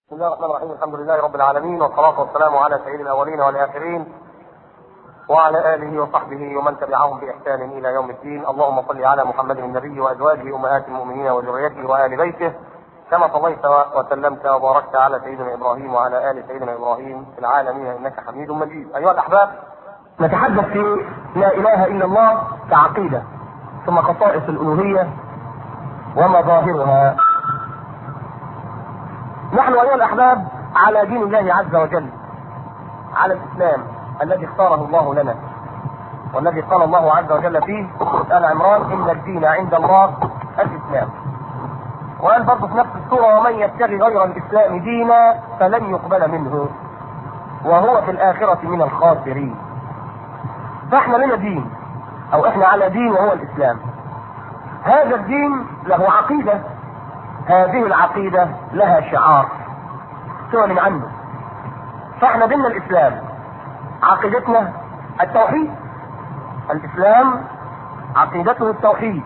بسم الله الرحمن الرحيم الحمد لله رب العالمين والصلاة والسلام على سيد الأولين والآخرين وعلى آله وصحبه ومن تبعهم بإحسان إلى يوم الدين اللهم صل على محمد النبي وأزواجه أمهات المؤمنين وذريته وآل بيته كما صليت وسلمت وباركت على سيدنا إبراهيم وعلى آل سيدنا إبراهيم في العالمين إنك حميد مجيد أيها الأحباب نتحدث في لا إله إلا الله كعقيدة ثم خصائص الألوهية ومظاهرها نحن أيها الأحباب على دين الله عز وجل على الإسلام الذي اختاره الله لنا والذي قال الله عز وجل فيه سورة آل عمران إن الدين عند الله الإسلام وقال برضه في نفس السورة ومن يبتغي غير الإسلام دينا فلن يقبل منه وهو في الآخرة من الخاسرين فاحنا لنا دين أو احنا على دين وهو الإسلام هذا الدين له عقيدة هذه العقيدة لها شعار تعلن عنه فاحنا ديننا الإسلام عقيدتنا التوحيد الإسلام عقيدته التوحيد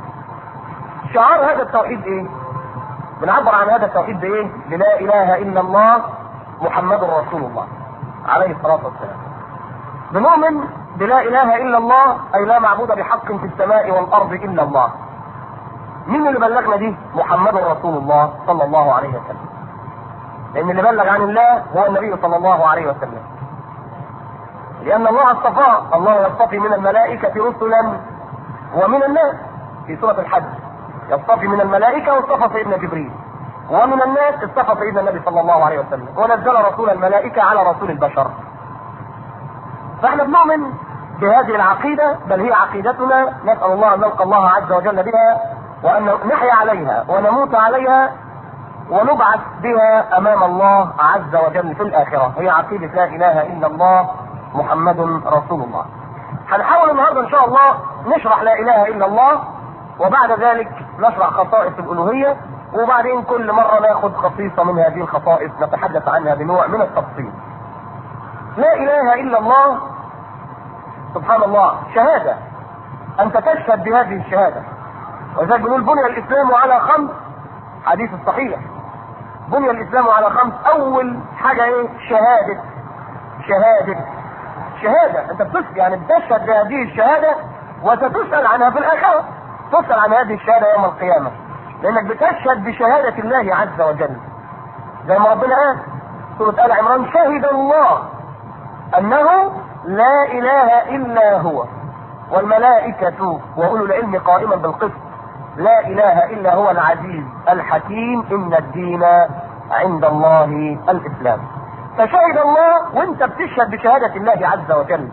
شعار هذا التوحيد ايه بنعبر عن هذا التوحيد بايه بلا اله الا الله محمد رسول الله عليه الصلاة والسلام بنؤمن بلا اله الا الله اي لا معبود بحق في السماء والارض الا الله مين اللي بلغنا دي محمد رسول الله صلى الله عليه وسلم لان اللي بلغ عن الله هو النبي صلى الله عليه وسلم لان الله اصطفاه الله يصطفي من الملائكة رسلا ومن الناس في سورة الحج يصطفي من الملائكة واصطفى سيدنا جبريل ومن الناس اصطفى سيدنا النبي صلى الله عليه وسلم ونزل رسول الملائكة على رسول البشر فاحنا بنؤمن بهذه العقيدة بل هي عقيدتنا نسأل الله أن نلقى الله عز وجل بها وأن نحيا عليها ونموت عليها ونبعث بها أمام الله عز وجل في الآخرة هي عقيدة لا إله إلا الله محمد رسول الله هنحاول النهارده ان شاء الله نشرح لا اله الا الله وبعد ذلك نشرح خصائص الالوهيه وبعدين كل مره ناخذ خصيصه من هذه الخصائص نتحدث عنها بنوع من التفصيل. لا اله الا الله سبحان الله شهاده انت تشهد بهذه الشهاده ولذلك بنقول بني الاسلام على خمس حديث الصحيح بني الاسلام على خمس اول حاجه ايه شهاده شهاده شهادة انت بتسأل يعني بتشهد بهذه الشهادة وستسأل عنها في الآخرة تسأل عن هذه الشهادة يوم القيامة لأنك بتشهد بشهادة الله عز وجل زي ما ربنا قال سورة آل عمران شهد الله أنه لا إله إلا هو والملائكة وأولو العلم قائما بالقسط لا إله إلا هو العزيز الحكيم إن الدين عند الله الإسلام فشهد الله وانت بتشهد بشهادة الله عز وجل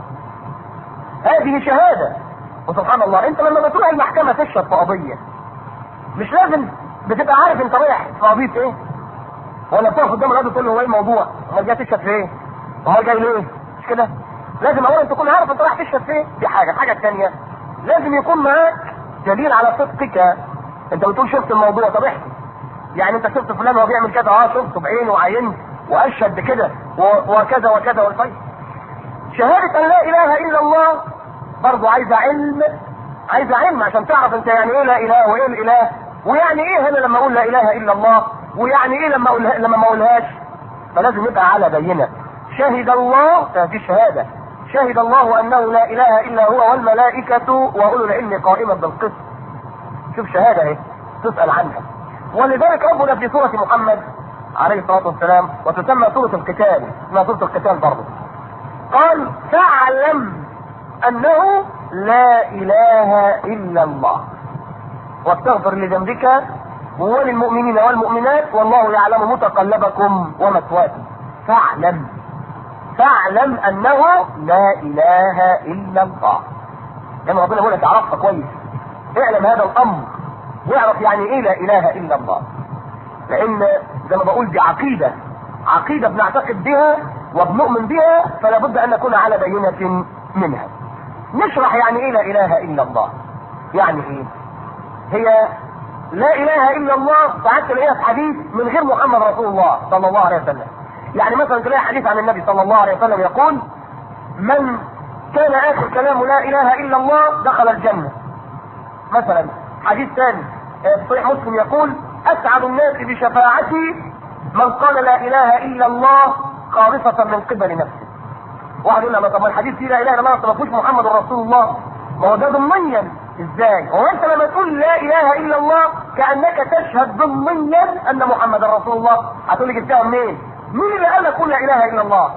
هذه شهادة وسبحان الله انت لما بتروح المحكمة تشهد في قضية مش لازم بتبقى عارف انت رايح في قضية ايه ولا بتقف قدام القاضي تقول له هو ايه الموضوع امال جاي تشهد في ايه امال جاي ليه مش كده لازم اولا تكون عارف انت رايح تشهد في ايه دي حاجة الحاجة الثانية لازم يكون معاك دليل على صدقك انت بتقول شفت الموضوع طب احكي يعني انت شفت فلان وهو بيعمل كذا اه شفته بعينه وعينت واشهد بكده وكذا وكذا والطيب شهادة ان لا اله الا الله برضه عايزة علم عايزة علم عشان تعرف انت يعني ايه لا اله وايه الاله ويعني ايه هنا لما اقول لا اله الا الله ويعني ايه لما اقولها لما ما اقولهاش فلازم يبقى على بينة شهد الله هذه شهادة شهد الله انه لا اله الا هو والملائكة واولو العلم قائما بالقسط شوف شهادة اهي تسأل عنها ولذلك ربنا في سورة محمد عليه الصلاة والسلام وتسمى سورة القتال اسمها سورة القتال برضه قال فاعلم انه لا اله الا الله واستغفر لذنبك وللمؤمنين والمؤمنات والله يعلم متقلبكم ومثواكم فاعلم فاعلم انه لا اله الا الله لما ربنا يقول لك عرفت كويس اعلم هذا الامر واعرف يعني ايه لا اله الا الله لان زي ما بقول دي عقيدة عقيدة بنعتقد بها وبنؤمن بها فلا بد ان نكون على بينة منها نشرح يعني ايه لا اله الا الله يعني ايه هي لا اله الا الله ساعات تلاقيها في حديث من غير محمد رسول الله صلى الله عليه وسلم يعني مثلا تلاقي حديث عن النبي صلى الله عليه وسلم يقول من كان اخر كلامه لا اله الا الله دخل الجنة مثلا حديث ثاني صحيح مسلم يقول اسعد الناس بشفاعتي من قال لا اله الا الله خالصة من قبل نفسه واحد يقول لما طب ما الحديث فيه لا اله الا الله ما فيهوش محمد رسول الله ما هو ده ضمنيا ازاي؟ هو انت لما تقول لا اله الا الله كانك تشهد ضمنيا ان محمد رسول الله هتقول لي جبتها منين؟ مين اللي قال لك قول لا اله الا الله؟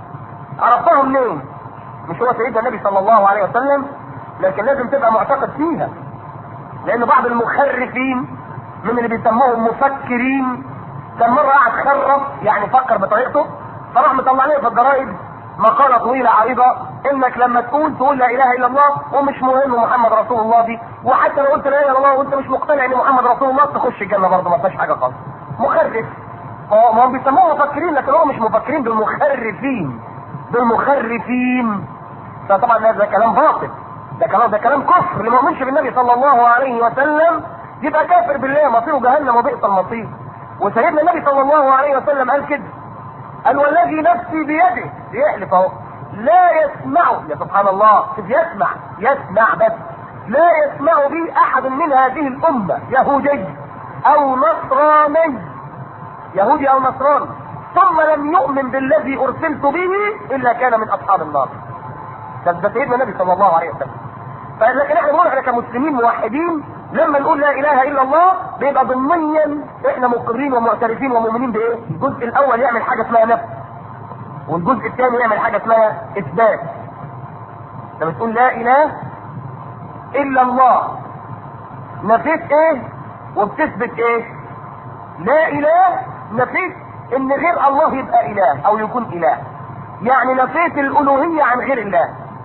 عرفتها منين؟ مش هو سيدنا النبي صلى الله عليه وسلم لكن لازم تبقى معتقد فيها لان بعض المخرفين من اللي بيسموهم مفكرين كان مره قاعد خرف يعني فكر بطريقته فراح مطلع لي في الجرايد مقاله طويله عريضه انك لما تقول تقول لا اله الا الله ومش مهم محمد رسول الله دي وحتى لو قلت لا اله الا الله وانت مش مقتنع ان محمد رسول الله تخش الجنه برضه ما فيهاش حاجه خالص مخرف هو ما هم بيسموهم مفكرين لكن هم مش مفكرين دول مخرفين دول مخرفين فطبعا ده كلام باطل ده كلام ده كلام كفر اللي ما يؤمنش بالنبي صلى الله عليه وسلم يبقى كافر بالله مصيره جهنم وبئس المصير وسيدنا النبي صلى الله عليه وسلم قال كده قال والذي نفسي بيده بيحلف اهو لا يسمع يا سبحان الله يسمع يسمع بس لا يسمع بي احد من هذه الامه يهودي او نصراني يهودي او نصراني ثم لم يؤمن بالذي ارسلت به الا كان من اصحاب النار ده ده سيدنا النبي صلى الله عليه وسلم فلكن احنا بنقول احنا كمسلمين موحدين لما نقول لا اله الا الله بيبقى ضمنيا احنا مقرين ومعترفين ومؤمنين بايه؟ الجزء الاول يعمل حاجه اسمها نفس والجزء الثاني يعمل حاجه اسمها اثبات لما تقول لا اله الا الله نفيت ايه وبتثبت ايه؟ لا اله نفيت ان غير الله يبقى اله او يكون اله يعني نفيت الالوهيه عن غير الله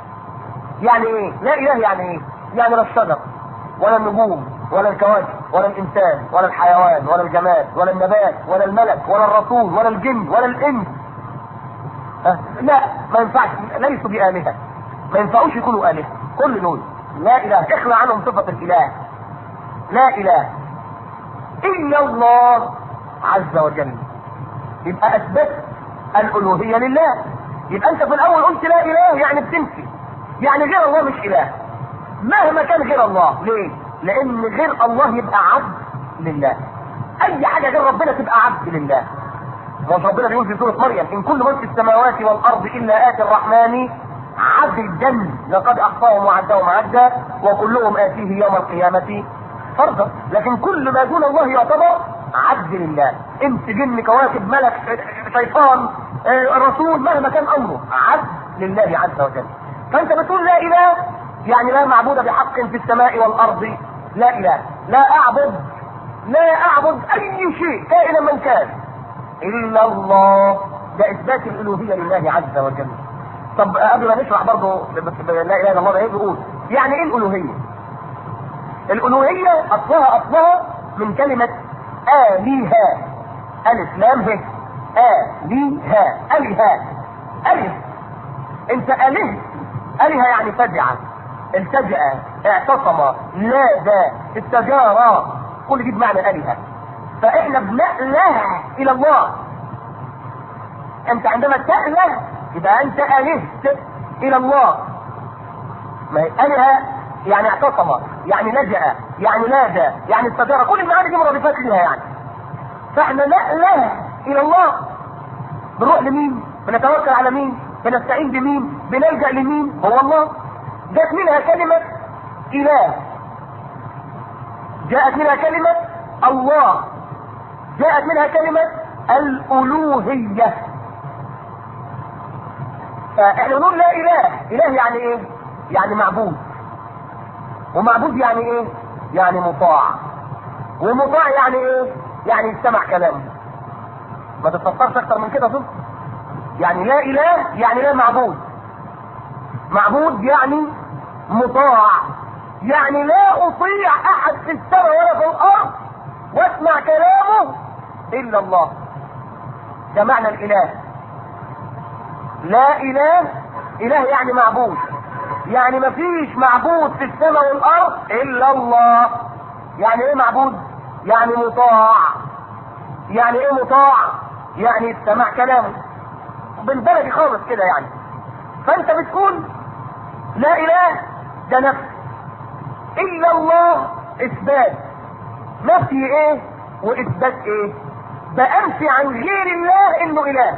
يعني ايه لا اله يعني ايه يعني لا الشجر ولا النجوم ولا الكواكب ولا الانسان ولا الحيوان ولا الجماد ولا النبات ولا الملك ولا الرسول ولا الجن ولا الانس أه؟ لا ما ينفعش ليسوا بآلهة ما ينفعوش يكونوا آلهة كل دول لا اله اخلع عنهم صفة الاله لا اله الا الله عز وجل يبقى اثبت الالوهية لله يبقى انت في الاول قلت لا اله يعني بتنفي يعني غير الله مش اله مهما كان غير الله ليه لان غير الله يبقى عبد لله اي حاجه غير ربنا تبقى عبد لله مش ربنا بيقول في سوره مريم ان كل من في السماوات والارض الا اتي الرحمن عبدا لقد احصاهم وعدهم عدا وكلهم اتيه يوم القيامه فردا لكن كل ما دون الله يعتبر عبد لله انس جن كواكب ملك شيطان آه، رسول مهما كان امره عبد لله عز وجل فانت بتقول لا اله يعني لا معبود بحق في السماء والارض لا اله لا اعبد لا اعبد اي شيء كائنا من كان الا الله ده اثبات الالوهيه لله عز وجل طب قبل ما نشرح برضه بس لا اله الا الله ده ايه بيقول يعني ايه الالوهيه الالوهيه اصلها اصلها من كلمه الهه الف لام ه الهه الهه الف انت اله اله يعني فزع التجأ اعتصم نادى استجار كل دي بمعنى الهه فاحنا بنأله الى الله انت عندما تأله يبقى انت الهت الى الله ما هي اله يعني اعتصم يعني لجأ يعني نادى يعني استجار كل المعاني دي مرادفات لها يعني فاحنا نأله الى الله بنروح لمين بنتوكل على مين بنستعين بمين بنلجأ لمين هو الله جاءت منها كلمة إله جاءت منها كلمة الله جاءت منها كلمة الألوهية فاحنا نقول لا إله إله يعني إيه؟ يعني معبود ومعبود يعني إيه؟ يعني مطاع ومطاع يعني إيه؟ يعني يستمع كلامه ما تتفكرش أكتر من كده صدق يعني لا إله يعني لا معبود معبود يعني مطاع يعني لا اطيع احد في السماء ولا في الارض واسمع كلامه الا الله ده معنى الاله لا اله اله يعني معبود يعني مفيش معبود في السماء والارض الا الله يعني ايه معبود يعني مطاع يعني ايه مطاع يعني يستمع كلامه بالبلدي خالص كده يعني فانت بتقول لا اله ده نفي الا الله اثبات نفي ايه واثبات ايه بأنفي عن غير الله انه اله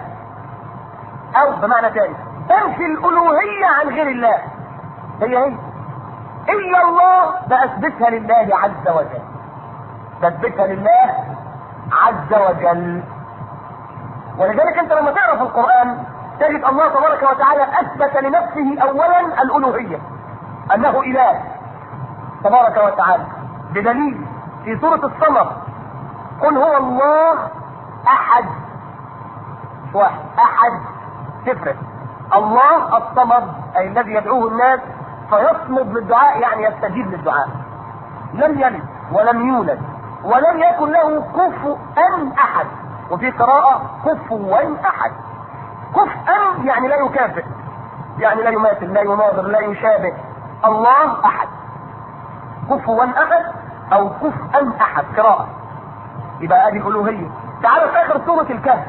او بمعنى ثاني بنفي الالوهية عن غير الله هي هي الا الله بأثبتها لله عز وجل بثبتها لله عز وجل ولذلك انت لما تقرا في القرآن تجد الله تبارك وتعالى اثبت لنفسه اولا الالوهية انه اله تبارك وتعالى بدليل في سورة الصمد قل هو الله احد واحد احد تفرق الله الصمد اي الذي يدعوه الناس فيصمد للدعاء يعني يستجيب للدعاء لم يلد ولم يولد ولم يكن له كفوا احد وفي قراءة كفوا احد كفءا يعني لا يكافئ يعني لا يماثل لا يناظر لا يشابه الله احد كفوا احد او كفءا احد قراءة يبقى ادي الالوهية تعالوا في اخر سورة الكهف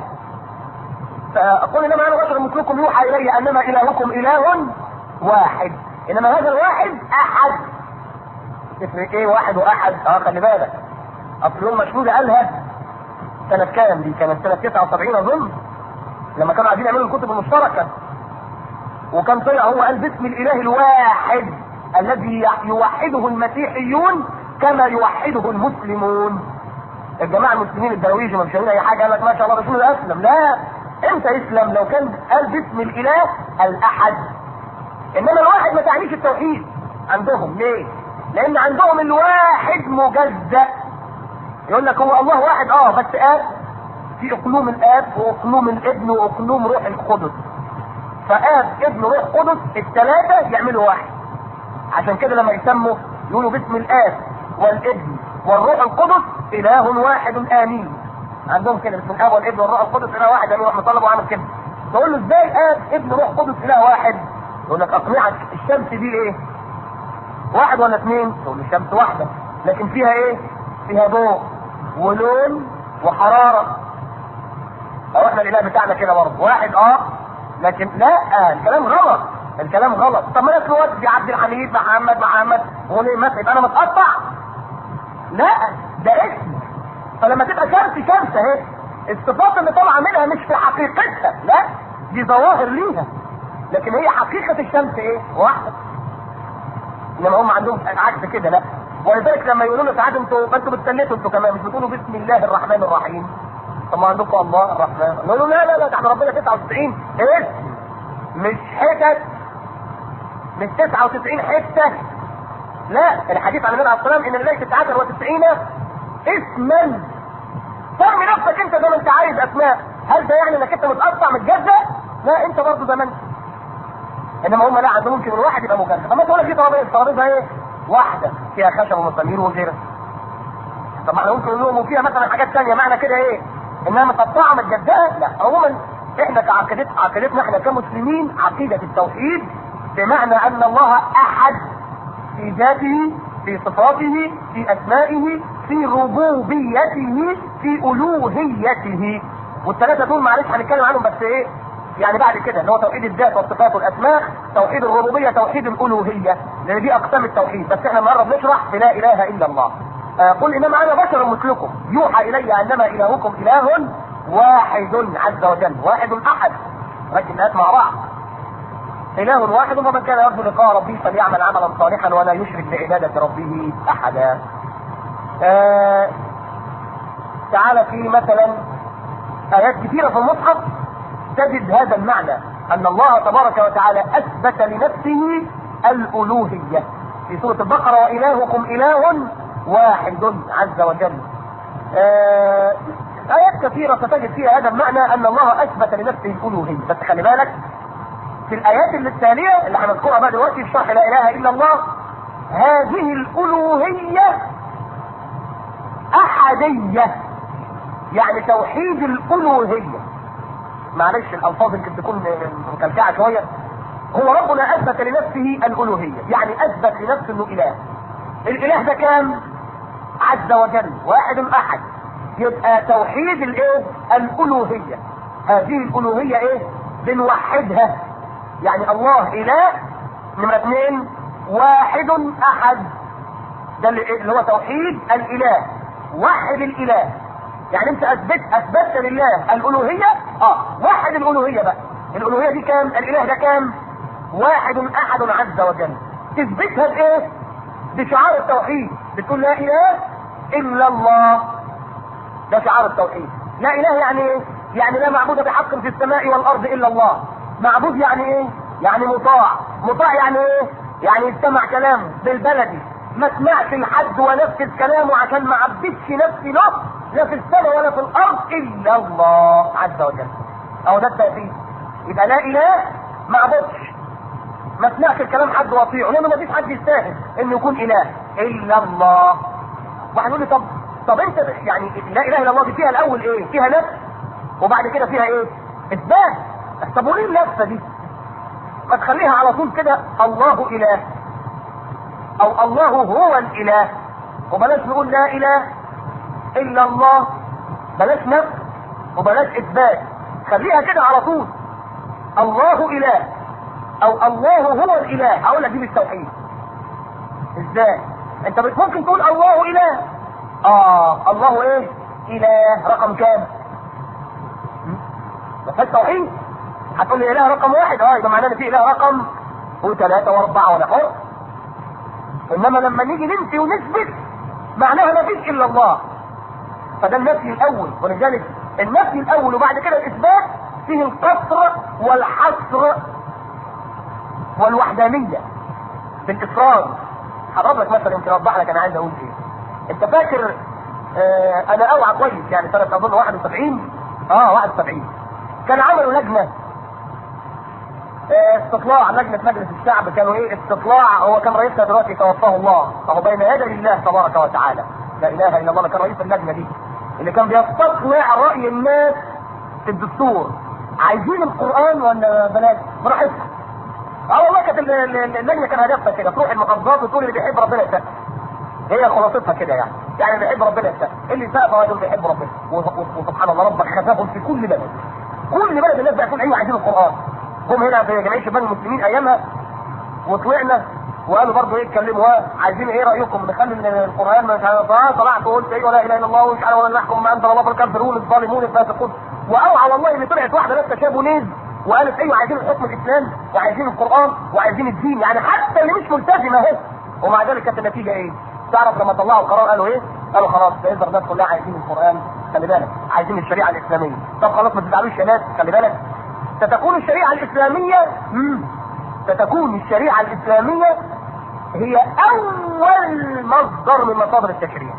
فاقول انما انا بشر مثلكم يوحى الي انما الهكم اله واحد انما هذا الواحد احد تفرق ايه واحد واحد اه خلي بالك اصل يوم مشهود قالها سنة كام دي كانت سنة 79 اظن لما كانوا عايزين يعملوا الكتب المشتركة وكان طلع هو قال باسم الاله الواحد الذي يوحده المسيحيون كما يوحده المسلمون الجماعة المسلمين الدرويش ما مشاهدين اي حاجة قال لك ما شاء الله رسول اسلم لا امتى يسلم لو كان قال باسم الاله الاحد انما الواحد ما تعنيش التوحيد عندهم ليه لان عندهم الواحد مجزأ يقول لك هو الله واحد اه بس اب في اقلوم الاب واقلوم الابن واقلوم روح القدس فاب ابن روح قدس الثلاثه يعملوا واحد عشان كده لما يسموا يقولوا باسم الاب والابن والروح القدس اله واحد امين عندهم كده باسم الاب والابن والروح القدس اله واحد امين واحنا طلبوا عامل كده تقول له ازاي اب ابن روح قدس اله واحد يقول لك اقنعك الشمس دي ايه واحد ولا اثنين تقول له الشمس واحده لكن فيها ايه فيها ضوء ولون وحراره او احنا الاله بتاعنا كده برضه واحد اه لكن لا الكلام غلط الكلام غلط طب ما انا اسمه في عبد الحميد محمد محمد وليه مثلا يبقى انا متقطع لا ده اسم فلما تبقى شمس شمس اهي الصفات اللي طالعه منها مش في حقيقتها لا دي ظواهر ليها لكن هي حقيقة الشمس ايه؟ واحدة. انما هم عندهم عكس كده لا. ولذلك لما يقولوا له ساعات انتوا انتوا بتسلتوا انتوا كمان مش بتقولوا بسم الله الرحمن الرحيم. طب ما عندكم الله الرحمن. يقولوا لا لا لا ده احنا ربنا 99 ايه؟ مش حتت مش 99 حتة. لا الحديث عن النبي عليه الصلاة والسلام ان الله 99 اسما سمي نفسك انت زي ما انت عايز اسماء هل ده يعني انك انت متقطع متجزأ؟ لا انت برضه زي ما انت انما هم لا عندهم ممكن الواحد يبقى مجرد اما تقول لك في ترابيزه الترابيزه ايه؟ واحده فيها خشب ومسامير وغيرها طب ما احنا ممكن نقول لهم وفيها مثلا حاجات ثانيه معنى كده ايه؟ انها مقطعه متجزئه؟ لا عموما احنا كعقيدت عقيدتنا احنا كمسلمين عقيده التوحيد بمعنى ان الله احد في ذاته في صفاته في اسمائه في ربوبيته في الوهيته والثلاثه دول معلش هنتكلم عنهم بس ايه يعني بعد كده اللي هو توحيد الذات والصفات والاسماء توحيد الربوبيه توحيد الالوهيه لان دي اقسام التوحيد بس احنا النهارده بنشرح في لا اله الا الله آه قل انما انا بشر مثلكم يوحى الي انما الهكم اله واحد عز وجل واحد احد ركز الناس مع بعض اله واحد ومن كان يرجو لقاء ربه فليعمل عملا صالحا ولا يشرك بعباده ربه احدا آه تعالى في مثلا ايات كثيره في المصحف تجد هذا المعنى ان الله تبارك وتعالى اثبت لنفسه الالوهية في سورة البقرة والهكم اله واحد عز وجل آه ايات كثيرة ستجد فيها هذا المعنى ان الله اثبت لنفسه الالوهية بس خلي بالك في الايات اللي التالية اللي هنذكرها بقى دلوقتي في شرح لا اله الا الله هذه الالوهية احدية يعني توحيد الالوهيه معلش الالفاظ يمكن تكون مكلكعه شويه هو ربنا اثبت لنفسه الالوهيه يعني اثبت لنفسه انه اله الاله ده كام عز وجل واحد احد يبقى توحيد الايه الالوهيه هذه الالوهيه ايه بنوحدها يعني الله اله نمرة اثنين واحد احد ده اللي, اللي هو توحيد الاله وحد الاله يعني انت اثبت اثبتت لله الالوهيه اه واحد الالوهيه بقى الالوهيه دي كام الاله ده كام واحد احد عز وجل تثبتها بايه بشعار التوحيد بتقول لا اله الا الله ده شعار التوحيد لا اله يعني ايه يعني لا معبود بحق في السماء والارض الا الله معبود يعني ايه يعني مطاع مطاع يعني ايه يعني يستمع كلامه بالبلدي ما اسمعش لحد ونفذ كلامه عشان ما عبدتش نفسي له لا في السماء ولا في الارض الا الله عز وجل او ده التوحيد يبقى لا اله ما عبدش ما اسمعش الكلام حد واطيعه لانه ما فيش حد يستاهل انه يكون اله الا الله واحد يقول لي طب طب انت يعني لا اله الا الله دي فيها الاول ايه فيها نفس وبعد كده فيها ايه اثبات طب وليه اللفه دي ما تخليها على طول كده الله اله او الله هو الاله وبلاش نقول لا اله الا الله بلاش نفس وبلاش اثبات خليها كده على طول الله اله او الله هو الاله هقول لك دي بالتوحيد ازاي انت ممكن تقول الله اله اه الله ايه اله رقم كام بس التوحيد هتقول لي اله رقم واحد اه يبقى معناه ان في اله رقم وثلاثة واربعة ولا حر انما لما نيجي ننفي ونثبت معناها ما فيش الا الله فده النفي الاول ولذلك النفي الاول وبعد كده الاثبات فيه القصر والحصر والوحدانية في الافراد هضرب لك مثلا يمكن اوضح لك انا عايز اقول ايه انت فاكر آه انا اوعى كويس يعني سنة اظن 71 اه 71 كان عملوا لجنة آه استطلاع لجنة مجلس الشعب كانوا ايه استطلاع هو كان رئيسها دلوقتي توفاه الله فهو بين يدي الله تبارك وتعالى لا اله الا الله كان رئيس اللجنة دي اللي كان بيستطلع رأي الناس في الدستور عايزين القرآن ولا بلاش براحتكم اه والله كانت اللجنة كان هدفها كده تروح المحافظات وتقول اللي بيحب ربنا يسقف هي خلاصتها كده يعني يعني اللي بيحب ربنا يسقف اللي سقف هو اللي بيحب ربنا وسبحان الله ربك خفاهم في كل بلد كل بلد الناس بقى ايوه عايزين القرآن هم هنا في جمعيه شباب المسلمين ايامها وطلعنا وقالوا برضه ايه اتكلموا عايزين ايه رايكم نخلي القران مش عارف طلعت وقلت ايه ولا اله الا الله ومش عارف ولا نحكم ما انزل الله فالكافرون الظالمون الفاسقون واوعى والله ان طلعت واحده بس شاب ونيز وقالت ايوه عايزين الحكم الاسلام وعايزين القران وعايزين الدين يعني حتى اللي مش ملتزمه اهي ومع ذلك كانت النتيجه ايه؟ تعرف لما طلعوا القرار قالوا ايه؟ قالوا خلاص تقدر الناس كلها عايزين القران خلي بالك عايزين الشريعه الاسلاميه طب خلاص ما تزعلوش يا ناس خلي بالك ستكون الشريعة الإسلامية مم. ستكون الشريعة الإسلامية هي أول مصدر من مصادر التشريع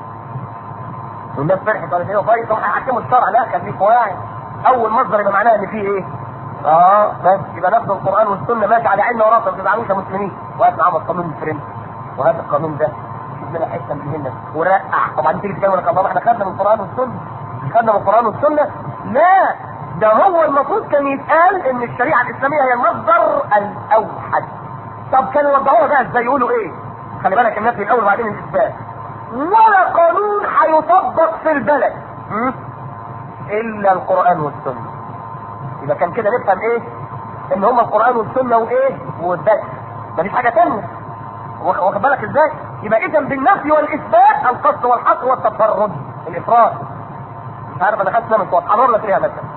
والناس فرحت قالت ايه طيب هم هيحكموا الشرع لا كان في قواعد أول مصدر يبقى معناها إن في إيه؟ اه بس يبقى ناخد القرآن والسنة ماشي على عيننا وراسنا ما تزعلوش يا مسلمين وهات معاهم القانون الفرنسي وهذا القانون ده شوف لنا حته من هنا ورقع طبعا تيجي تتكلم لك الله احنا خدنا من القرآن والسنة خدنا من القرآن والسنة لا ده هو المفروض كان يتقال ان الشريعه الاسلاميه هي المصدر الاوحد طب كانوا يوضحوها بقى ازاي يقولوا ايه خلي بالك النفي الاول وبعدين الاثبات ولا قانون هيطبق في البلد م? الا القران والسنه يبقى كان كده نفهم ايه ان هما القران والسنه وايه وبس مفيش حاجه ثانيه واخد بالك ازاي يبقى اذا بالنفي والاثبات القصد والحصر والتفرد الافراد مش عارف انا خدت من صوت حرر لك ايه مثلا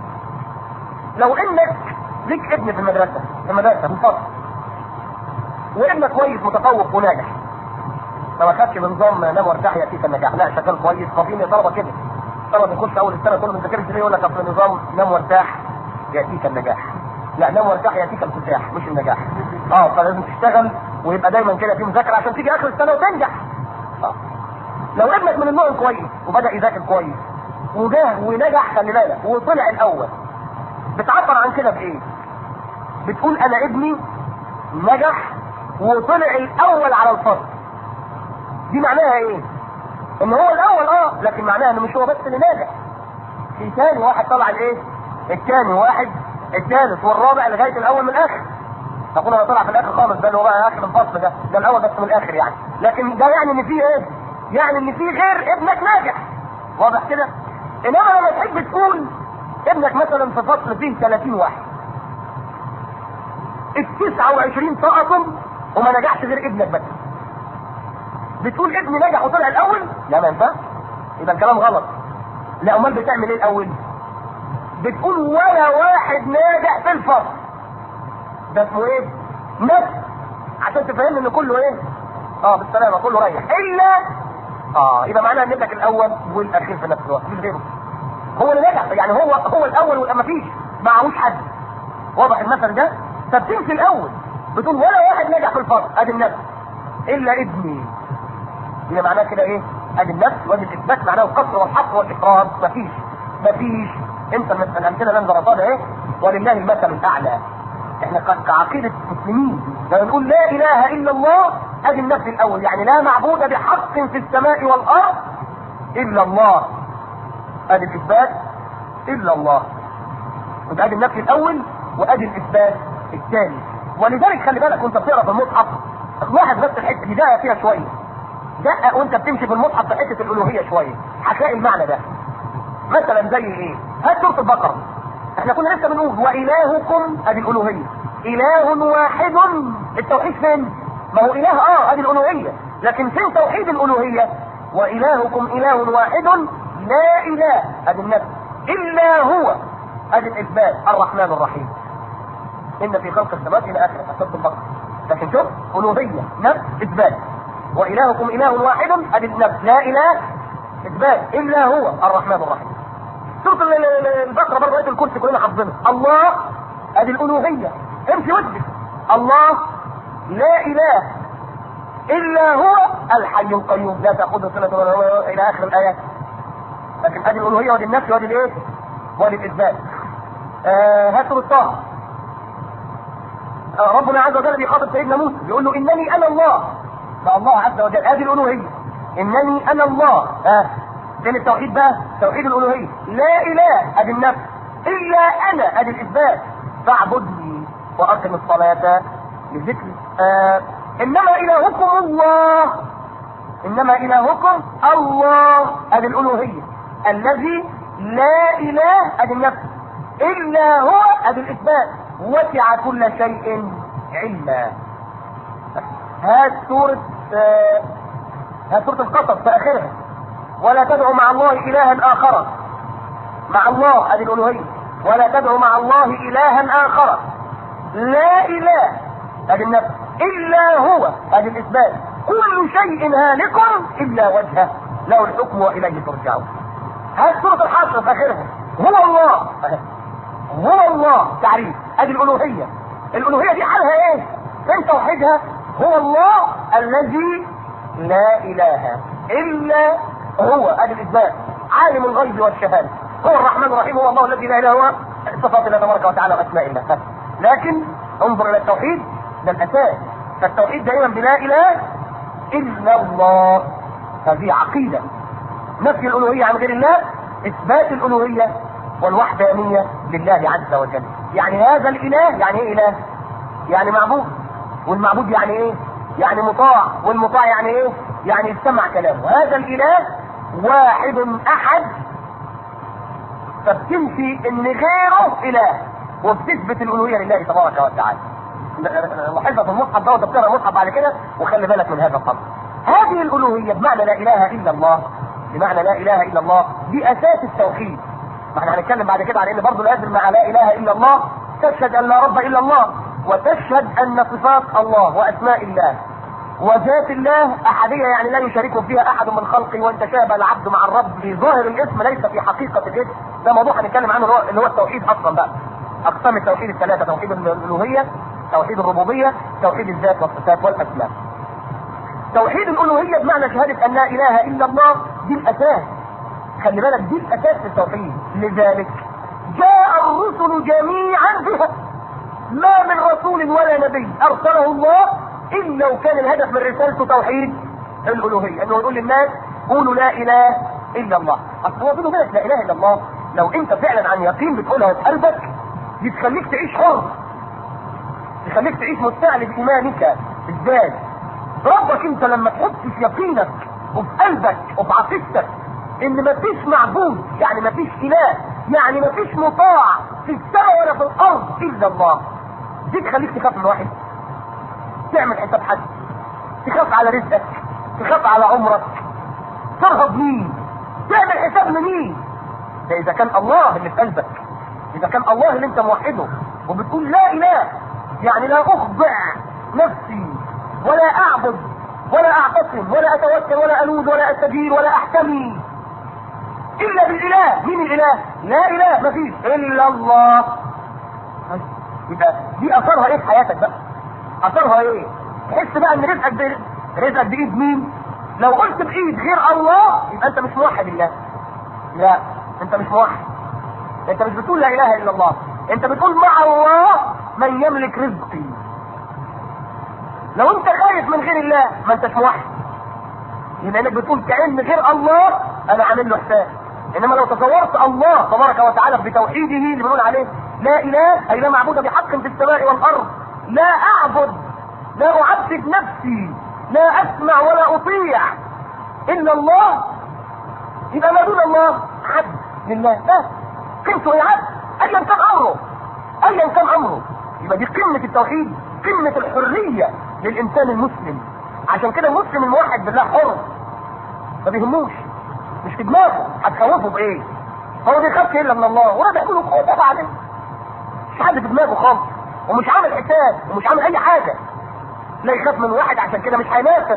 لو انك ليك ابن في المدرسة في المدرسة في الفصل وابنك كويس متفوق وناجح ما خدش بنظام نام وارتاح ياتيك النجاح لا شغال كويس فاضيين طلبه كده طلبه يخش اول السنه كله ما ذاكرش ليه يقول لك اصل النظام نام وارتاح ياتيك النجاح لا نام وارتاح ياتيك الفتاح مش النجاح اه فلازم تشتغل ويبقى دايما كده في مذاكره عشان تيجي اخر السنه وتنجح اه لو ابنك من النوع كويس وبدا يذاكر كويس وجاه ونجح خلي بالك وطلع الاول بتعبر عن كده بايه بتقول انا ابني نجح وطلع الاول على الفصل دي معناها ايه ان هو الاول اه لكن معناها انه مش هو بس اللي ناجح في ثاني واحد طلع الايه الثاني واحد الثالث والرابع لغايه الاول من الاخر تقول انا طلع في الاخر خالص ده اللي هو بقى اخر الفصل ده ده الاول بس من الاخر يعني لكن ده يعني ان في ايه يعني ان في غير ابنك ناجح واضح كده انما لما تحب تقول ابنك مثلا في فصل فيه 30 واحد ال 29 سقطوا وما نجحش غير ابنك بس بتقول ابني نجح وطلع الاول لا ما ينفعش يبقى الكلام غلط لا امال بتعمل ايه الاول بتقول ولا واحد ناجح في الفصل ده اسمه ايه نفس عشان تفهم ان كله ايه اه بالسلامه كله رايح الا اه يبقى معناها ان ابنك الاول والاخير في نفس الوقت مش غيره هو اللي نجح يعني هو هو الاول ولا مفيش معهوش حد واضح المثل ده فبتمشي الاول بتقول ولا واحد نجح في الفصل ادي النفس الا ابني يبقى معناها كده ايه ادي النفس وادي الاثبات معناه القصر والحق والاقرار مفيش مفيش انت من الامثله اللي انا ضربتها ايه ولله المثل الاعلى احنا ك- كعقيده مسلمين لما نقول لا اله الا الله ادي النفس الاول يعني لا معبود بحق في السماء والارض الا الله ادي الاثبات الا الله يبقى ادي النفي الاول وادي الاثبات الثاني ولذلك خلي بالك وانت بتقرا في المصحف لاحظ بس الحته دي دقق فيها شويه دقق وانت بتمشي في المصحف في حته الالوهيه شويه هتلاقي المعنى ده مثلا زي ايه؟ هات سوره البقره احنا كنا لسه بنقول والهكم ادي الالوهيه اله واحد التوحيد فين؟ ما هو اله اه ادي الالوهيه لكن فين توحيد الالوهيه؟ والهكم اله واحد لا اله ادي النفس الا هو ادي الاثبات الرحمن الرحيم ان في خلق السماوات الى اخر سوره البقره لكن شوف الوهيه نفس اثبات والهكم اله واحد ادي النفس لا اله اثبات الا هو الرحمن الرحيم سوره ال- ال- ال- البقره برضه ايه الكرسي كلنا حافظينها الله ادي الالوهيه امشي وجهك الله لا اله الا هو الحي القيوم لا تاخذه سنه ولا نوم الى اخر الايات لكن ادي الالوهيه وادي النفس وادي الايه؟ وادي الاثبات آه هات سوره طه آه ربنا عز وجل بيخاطب سيدنا موسى بيقول له انني انا الله فالله عز وجل ادي الالوهيه انني انا الله ها فين التوحيد بقى توحيد الالوهيه لا اله ادي النفس الا انا ادي الاثبات فاعبدني واقم الصلاه لذكري آه انما الهكم الله انما الهكم الله ادي الالوهيه الذي لا اله ادي النفس الا هو ادي الاثبات وسع كل شيء علما هات سورة آه، هات سورة القصص في اخرها ولا تدعوا مع الله الها اخر مع الله ادي الالوهية ولا تدعوا مع الله الها اخر لا اله ادي النفس الا هو ادي الاثبات كل شيء هالك الا وجهه له الحكم واليه ترجعون هات سورة الحشر في اخرها هو الله هو الله تعريف ادي الالوهية الالوهية دي حالها ايه فين توحيدها هو الله الذي لا اله الا هو ادي الاثبات عالم الغيب والشهادة هو الرحمن الرحيم هو الله الذي لا اله الا هو صفات الله تبارك وتعالى واسماء الله لكن انظر الى التوحيد ده الاساس فالتوحيد دائما بلا اله الا الله هذه عقيده نفي الالوهيه عن غير الله اثبات الالوهيه والوحدانيه لله عز وجل يعني هذا الاله يعني ايه اله يعني معبود والمعبود يعني ايه يعني مطاع والمطاع يعني ايه يعني يستمع كلامه هذا الاله واحد احد فبتنفي ان غيره اله وبتثبت الالوهيه لله تبارك وتعالى لاحظها في المصحف ده وانت بتقرا المصحف بعد كده وخلي بالك من هذا الخط هذه الالوهيه بمعنى لا اله الا الله بمعنى لا اله الا الله دي اساس التوحيد ما احنا هنتكلم بعد كده على ان برضه لازم مع لا اله الا الله تشهد ان لا رب الا الله وتشهد ان صفات الله واسماء الله وذات الله احديه يعني لا يشاركه فيها احد من خلقه وان تشابه العبد مع الرب في ظاهر الاسم ليس في حقيقه الاسم ده موضوع هنتكلم عنه اللي هو- اللي هو التوحيد اصلا بقى اقسام التوحيد الثلاثه توحيد الالوهيه توحيد الربوبيه توحيد الذات والصفات والاسماء توحيد الالوهيه بمعنى شهاده ان لا اله الا الله دي الاساس خلي بالك دي الاساس في التوحيد لذلك جاء الرسل جميعا بها ما من رسول ولا نبي ارسله الله الا وكان الهدف من رسالته توحيد الالوهيه انه يقول للناس قولوا لا اله الا الله اصل هو بينه وبينك لا اله الا الله لو انت فعلا عن يقين بتقولها في قلبك دي تخليك تعيش حر تخليك تعيش مستعلي بايمانك ازاي ربك انت لما تحط في يقينك وفي قلبك وفي عقيدتك ان مفيش معبود يعني مفيش اله يعني مفيش مطاع في السماء ولا في الارض الا الله دي تخليك تخاف من واحد تعمل حساب حد تخاف على رزقك تخاف على عمرك ترهب مين تعمل حساب لمين ده اذا كان الله اللي في قلبك اذا كان الله اللي انت موحده وبتقول لا اله يعني لا اخضع نفسي ولا اعبد ولا اعتصم ولا اتوكل ولا الوذ ولا استجير ولا احتمي الا بالاله مين الاله لا اله مفيش الا الله يبقى دي اثرها ايه في حياتك بقى اثرها ايه تحس بقى ان رزقك ده رزقك بايد مين لو قلت بايد غير الله يبقى انت مش موحد الله لا انت مش موحد انت مش بتقول لا اله الا الله انت بتقول مع الله من يملك رزقي لو انت خايف من غير الله ما انتش موحد يبقى انك بتقول كأن غير الله انا عامل له حساب انما لو تصورت الله تبارك وتعالى بتوحيده اللي بنقول عليه لا اله اي لا معبود بحق في السماء والارض لا اعبد لا اعبد نفسي لا اسمع ولا اطيع الا الله يبقى ما دون الله عبد لله بس قيمته يا عبد ايا كان امره ايا كان امره يبقى دي قمه التوحيد قمه الحريه للانسان المسلم عشان كده المسلم الموحد بالله حر ما بيهموش مش في دماغه هتخوفه بايه هو بيخاف الا من الله ولا بيقول له خوف عليه مش حد في دماغه خالص ومش عامل حساب ومش عامل اي حاجه لا يخاف من واحد عشان كده مش هينافق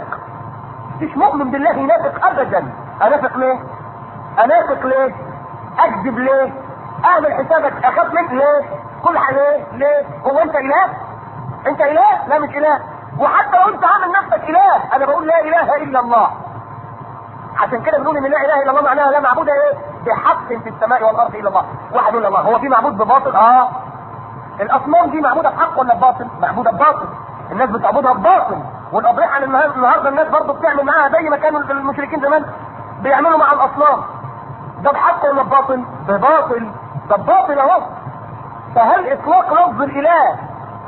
مش مؤمن بالله ينافق ابدا انافق ليه انافق ليه اكذب ليه اعمل حسابك اخاف منك ليه كل حاجه ليه ليه هو انت اله انت اله لا مش اله وحتى لو انت عامل نفسك اله انا بقول لا اله الا الله عشان كده بنقول ان لا اله الا الله معناها لا معبود ايه بحق في السماء والارض الا الله واحد الا الله هو في معبود بباطل اه الاصنام دي معبوده بحق ولا بباطل معبوده بباطل الناس بتعبدها بباطل والاضرحه النهارده الناس برضه بتعمل معاها زي ما كانوا المشركين زمان بيعملوا مع الاصنام ده بحق ولا بباطل بباطل ده بباطل اهو فهل اطلاق لفظ الاله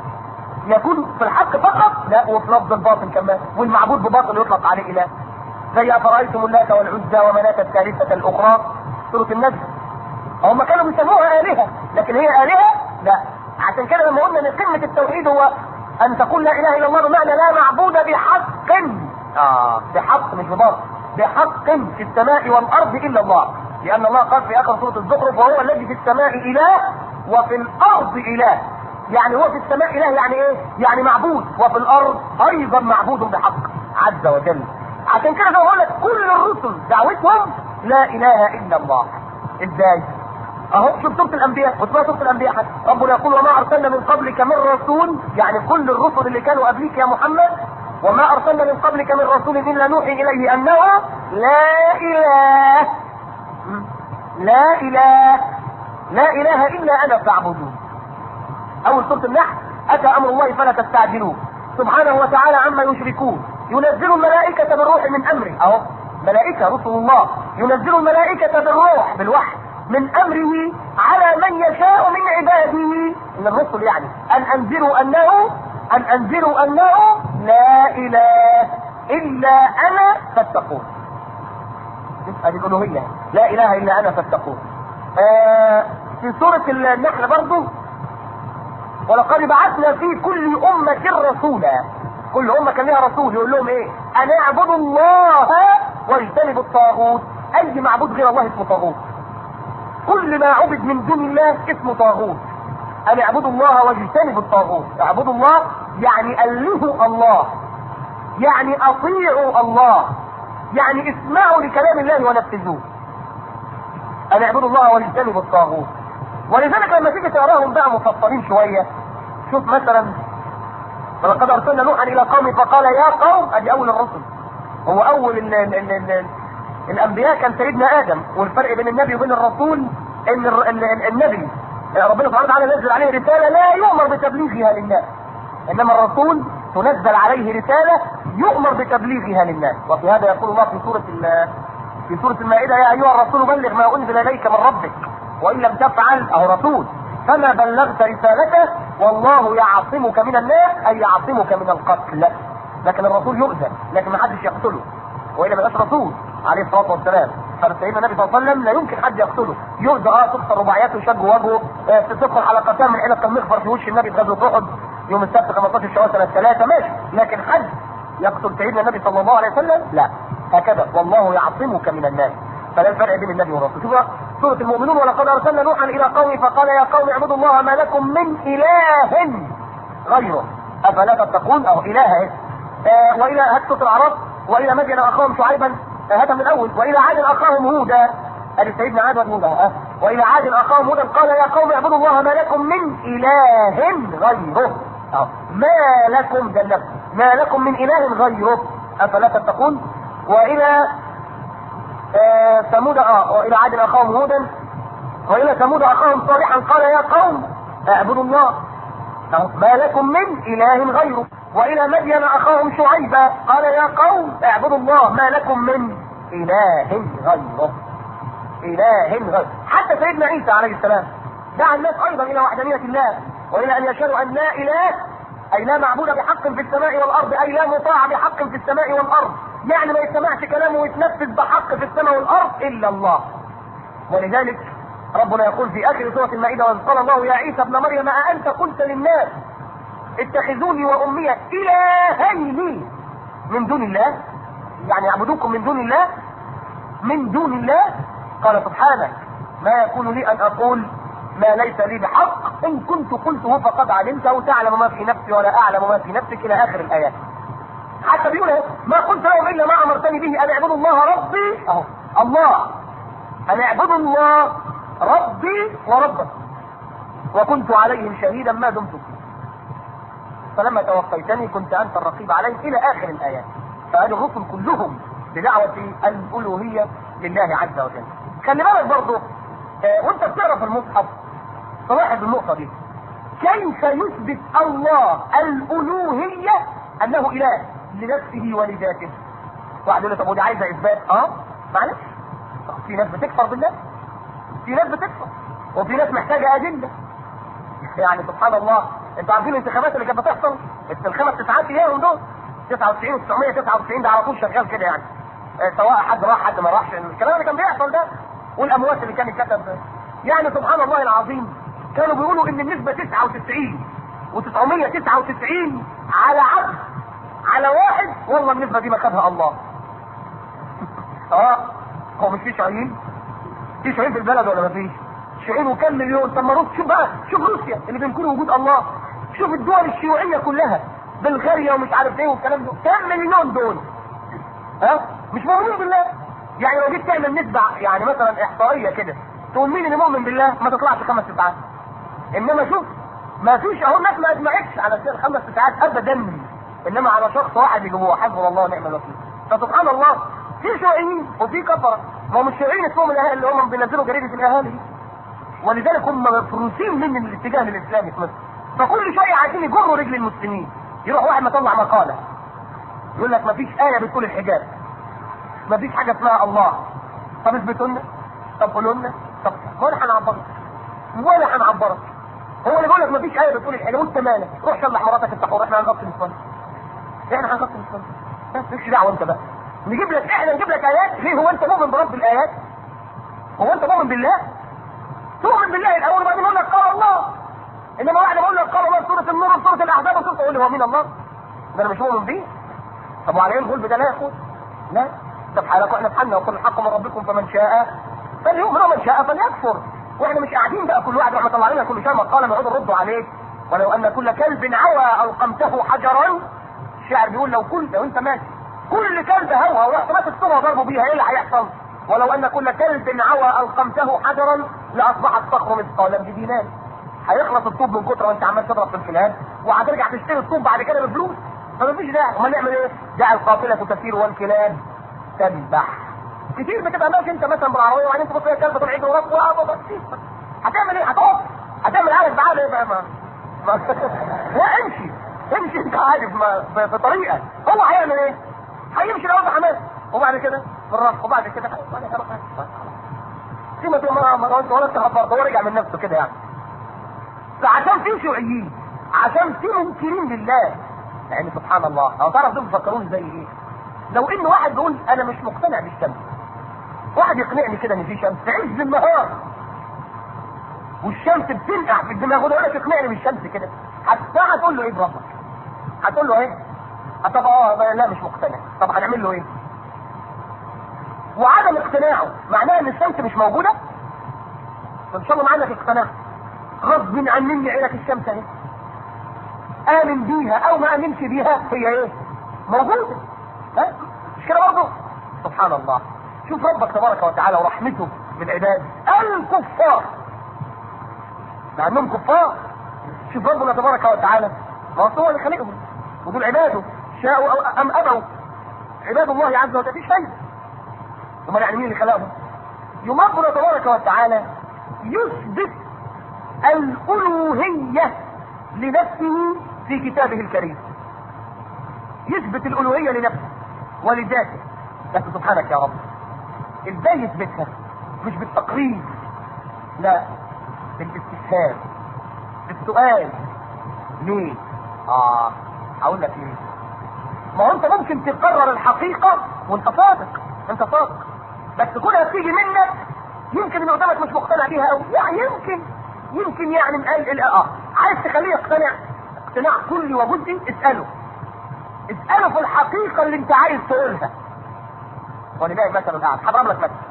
يكون في الحق فقط لا وفي لفظ الباطل كمان والمعبود بباطل يطلق عليه اله زي افرايتم اللات والعزى ومناة الثالثة الاخرى سورة النجم هم كانوا بيسموها الهة لكن هي الهة لا عشان كده لما قلنا ان قمة التوحيد هو ان تقول لا اله الا الله بمعنى لا معبود بحق اه بحق مش بباطل بحق في السماء والارض الا الله لان الله قال في اخر سورة الزخرف وهو الذي في السماء اله وفي الارض اله يعني هو في السماء اله يعني ايه يعني معبود وفي الارض ايضا معبود بحق عز وجل عشان كده بقول لك كل الرسل دعوتهم لا اله الا الله ازاي اهو شوف سوره الانبياء واسمها سوره الانبياء حتى ربنا يقول وما ارسلنا من قبلك من رسول يعني كل الرسل اللي كانوا قبليك يا محمد وما ارسلنا من قبلك من رسول الا نوحي اليه انه لا اله لا اله لا اله الا انا فاعبدون اول سوره النحل اتى امر الله فلا تستعجلوه سبحانه وتعالى عما يشركون ينزل الملائكة بالروح من امره اهو ملائكة رسل الله ينزل الملائكة بالروح بالوحي من امره على من يشاء من عباده من الرسل يعني ان انذروا انه ان انذروا انه لا اله الا انا فاتقون هذه الالوهية لا اله الا انا فاتقون آه في سورة النحل برضه ولقد بعثنا في كل أمة رسولا كل أمة كان لها رسول يقول لهم إيه؟ أن اعبدوا الله واجتنبوا الطاغوت أي معبود غير الله اسمه طاغوت كل ما عبد من دون الله اسمه طاغوت أن اعبدوا الله واجتنبوا الطاغوت اعبدوا الله يعني ألهوا الله يعني أطيعوا الله يعني اسمعوا لكلام الله ونفذوه أن اعبدوا الله واجتنبوا الطاغوت ولذلك لما تيجي تقراهم بقى مفصلين شويه شوف مثلا ولقد ارسلنا نوحا الى قومه فقال يا قوم ادي اول الرسل هو اول ال ال ال ال الانبياء كان سيدنا ادم والفرق بين النبي وبين الرسول ان ال ال ال النبي ربنا سبحانه وتعالى نزل عليه رساله لا يؤمر بتبليغها للناس انما الرسول تنزل عليه رساله يؤمر بتبليغها للناس وفي هذا يقول الله في سوره في سوره المائده يا ايها الرسول بلغ ما انزل اليك من ربك وان لم تفعل اهو رسول فما بلغت رسالته والله يعصمك من الناس اي يعصمك من القتل لكن الرسول يؤذى لكن ما حدش يقتله والا ما يبقاش رسول عليه الصلاه والسلام فسيدنا النبي صلى الله عليه وسلم لا يمكن حد يقتله يؤذى اه تكسر رباعياته ويشج وجهه آه تدخل حلقتان من علق المغفر في وش النبي في غزوه احد يوم السبت 15 شوال سنه ثلاثه ماشي لكن حد يقتل سيدنا النبي صلى الله عليه وسلم لا هكذا والله يعصمك من الناس فده الفرق بين النبي والرسول شوف سورة المؤمنون ولقد أرسلنا نوحا إلى قومه فقال يا قوم اعبدوا الله ما لكم من إله غيره أفلا تتقون أو إله آه وإلى هات سورة الأعراف وإلى مدين أخاهم شعيبا هذا من الأول وإلى عاد أخاهم هودا ادي سيدنا عاد وهودا أه؟ والى عاد اخاهم هودا قال يا قوم اعبدوا الله ما لكم من اله غيره أه. ما لكم جنب ما لكم من اله غيره افلا تتقون والى آه ثمود اه والى عاد اخاهم هودا والى ثمود اخاهم صالحا قال يا قوم اعبدوا الله أه. ما لكم من اله غيره والى مدين اخاهم شعيبا قال يا قوم اعبدوا الله ما لكم من اله غيره اله غير حتى سيدنا عيسى عليه السلام دعا الناس ايضا الى وحدانية الله والى ان يشهدوا ان لا اله اي لا معبود بحق في السماء والارض اي لا مطاع بحق في السماء والارض يعني ما يسمعش كلامه ويتنفذ بحق في السماء والارض الا الله ولذلك ربنا يقول في اخر سورة المائدة وإذ قال الله يا عيسى ابن مريم أأنت قلت للناس اتخذوني وأمي إلهين من دون الله يعني يعبدوكم من دون الله من دون الله قال سبحانه ما يكون لي ان اقول ما ليس لي بحق ان كنت قلته فقد علمته تعلم ما في نفسي ولا اعلم ما في نفسك الى اخر الايات حتى بيقول ما قلت لهم الا ما امرتني به ان اعبدوا الله ربي اهو الله ان اعبدوا الله ربي وربك وكنت عليهم شهيدا ما دمت فيه فلما توفيتني كنت انت الرقيب عليهم الى اخر الايات فهذه الرسل كلهم بدعوة الالوهية لله عز وجل خلي بالك برضه آه وانت بتقرا في المصحف تلاحظ النقطه دي كيف يثبت الله الالوهيه انه اله لنفسه ولذاته واحد يقول لي طب ودي عايزه اثبات اه معلش في ناس بتكفر بالله في ناس بتكفر وفي ناس محتاجه ادله يعني سبحان الله انتوا عارفين الانتخابات اللي كانت بتحصل الخمس تسعات ايام دول 99 999 ده على طول شغال كده يعني سواء حد راح حد ما راحش الكلام اللي كان بيحصل ده والاموات اللي كانت كتب يعني سبحان الله العظيم كانوا بيقولوا ان النسبة 99 و999 على عبد على واحد والله النسبة دي ما خدها الله اه هو مش في شيوعيين في شيوعيين في البلد ولا ما فيش شيوعيين وكم مليون طب ما روسيا شوف بقى شوف روسيا اللي بينكروا وجود الله شوف الدول الشيوعية كلها بلغاريا ومش عارف ايه والكلام ده كم مليون دول ها مش مؤمنين بالله يعني لو جيت تعمل نسبة يعني مثلا احصائية كده تقول مين اللي مؤمن بالله ما تطلعش خمس ساعات انما شوف ما فيش اهو الناس ما اجمعتش على سير خمس ساعات ابدا انما على شخص واحد اللي هو حسبنا الله ونعم الوكيل فسبحان الله في شيوعيين وفي كفرة ما هم الشيوعيين اسمهم الاهالي اللي هم بينزلوا جريدة الاهالي ولذلك هم مفروسين من الاتجاه الاسلامي في مصر فكل شوية عايزين يجروا رجل المسلمين يروح واحد مطلع مقالة يقول لك ما فيش آية بتقول الحجاب ما فيش حاجة اسمها الله طب اثبتوا لنا طب قولوا لنا طب ولا هنعبرك ولا هنعبرك هو اللي بيقول لك ما فيش آية بتقول الحجاب وانت مالك روح صلح مراتك انت حر احنا هنغطي الاسلام احنا هنغطي الاسلام بس مالكش دعوة انت بقى نجيب لك احنا نجيب لك ايات ليه هو انت مؤمن برب الايات هو انت مؤمن بالله تؤمن بالله الاول وبعدين يقول لك قال الله انما واحد بيقول لك قال الله سوره النور وسوره الاحزاب وسوره تقول لي هو مين الله ده انا مش مؤمن بيه طب وعلى ايه الغلب ده لا يقول لا طب حالك احنا في حالنا وقل الحق من ربكم فمن شاء فليؤمن ومن شاء فليكفر واحنا مش قاعدين بقى كل واحد رحمه الله علينا كل شيء مقاله نقعد نرد عليه ولو ان كل كلب عوى القمته حجرا الشاعر بيقول لو كل لو انت ماشي كل كلب هوى ورحت ماسك صوره وضربه بيها ايه اللي هيحصل ولو ان كل كلب عوى القمته حجرا لاصبح الصخر مثقالا بدينار هيخلص الطوب من كتر وانت عمال تضرب في الكلاب وهترجع تشتري الطوب بعد كده بفلوس فمفيش داعي امال نعمل ايه؟ دع القافله تسير والكلاب تذبح كتير بتبقى ماشي انت مثلا بالعربيه وبعدين تبص لها كلب طلع يجري وراك هتعمل ايه؟ هتقف هتعمل عارف بعقل ايه بقى ما ما لا امشي امشي انت عارف ما في, في طريقه هو هيعمل ايه؟ هيمشي الاول بحماس وبعد كده بالراحه وبعد كده قيمة ما ما انت ولا انت خبرت هو رجع من نفسه كده يعني فعشان في شيوعيين عشان في منكرين لله يعني سبحان الله او تعرف دول بيفكرون زي ايه لو ان واحد بيقول انا مش مقتنع بالشمس واحد يقنعني كده ان في شمس في عز النهار والشمس بتنقع في الدماغ وده يقول لك اقنعني بالشمس كده حتى هتقول له ايه بربك هتقول له ايه طب اه لا مش مقتنع طب هنعمل له ايه وعدم اقتناعه معناه ان الشمس مش موجوده ان شاء الله عندك اقتناع غصب عن مني عينك الشمس اهي امن بيها او ما امنش بيها هي ايه موجوده ها مش كده برضه سبحان الله شوف ربك تبارك وتعالى ورحمته بالعباد الكفار مع انهم كفار شوف ربنا تبارك وتعالى ما هو اللي خلقهم ودول عباده شاءوا أو ام ابوا عباد الله عز وجل مفيش فايده امال يعني مين اللي خلقهم يوم ربنا تبارك وتعالى يثبت الالوهيه لنفسه في كتابه الكريم يثبت الالوهيه لنفسه ولذاته بس سبحانك يا رب ازاي يثبتها مش بالتقرير لا بالاستفهام بالسؤال ليه اه هقول لك ليه ما هو انت ممكن تقرر الحقيقة وانت صادق انت صادق بس كلها بتيجي منك يمكن اللي قدامك مش مقتنع بيها قوي يعني يمكن يمكن يعني مقال اه عايز تخليه يقتنع اقتناع كلي وجزئي اسأله اسأله في الحقيقة اللي انت عايز تقولها ولله مثل الاعلى هضرب لك مثل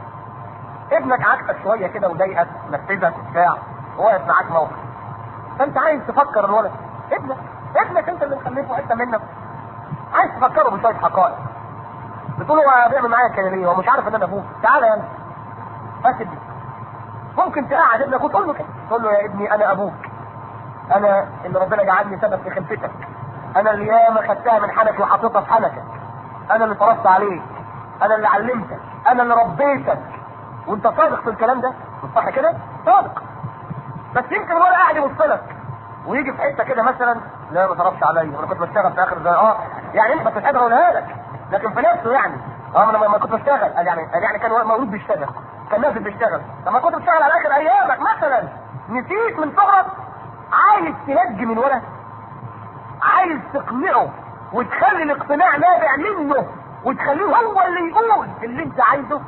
ابنك عكسك شويه كده وضايقك نفذك بتاع وواقف معاك موقف فانت عايز تفكر الولد ابنك ابنك انت اللي مخلفه حته منك عايز تفكره بشويه حقائق بتقول له هو بيعمل معايا كده ليه هو مش عارف ان انا ابوه تعالى يا فاسد ممكن تقعد ابنك وتقول له كده تقول له يا ابني انا ابوك انا اللي ربنا جعلني سبب في خلفتك انا اللي ياما خدتها من حنكي وحطيتها في حنكك انا اللي فرضت عليك انا اللي علمتك انا اللي ربيتك وانت صادق في الكلام ده مش صح كده صادق بس يمكن الولد قاعد يبص لك ويجي في حته كده مثلا لا ما صرفش عليا انا كنت بشتغل في اخر زي اه يعني انت مش قادر اقولها لك لكن في نفسه يعني اه انا ما كنت بشتغل قال يعني قال يعني كان مولود بيشتغل كان نازل بيشتغل طب ما كنت بشتغل على اخر ايامك مثلا نسيت من صغرك عايز تنجي من ولد عايز تقنعه وتخلي الاقتناع نابع منه وتخليه هو اللي يقول اللي انت عايزه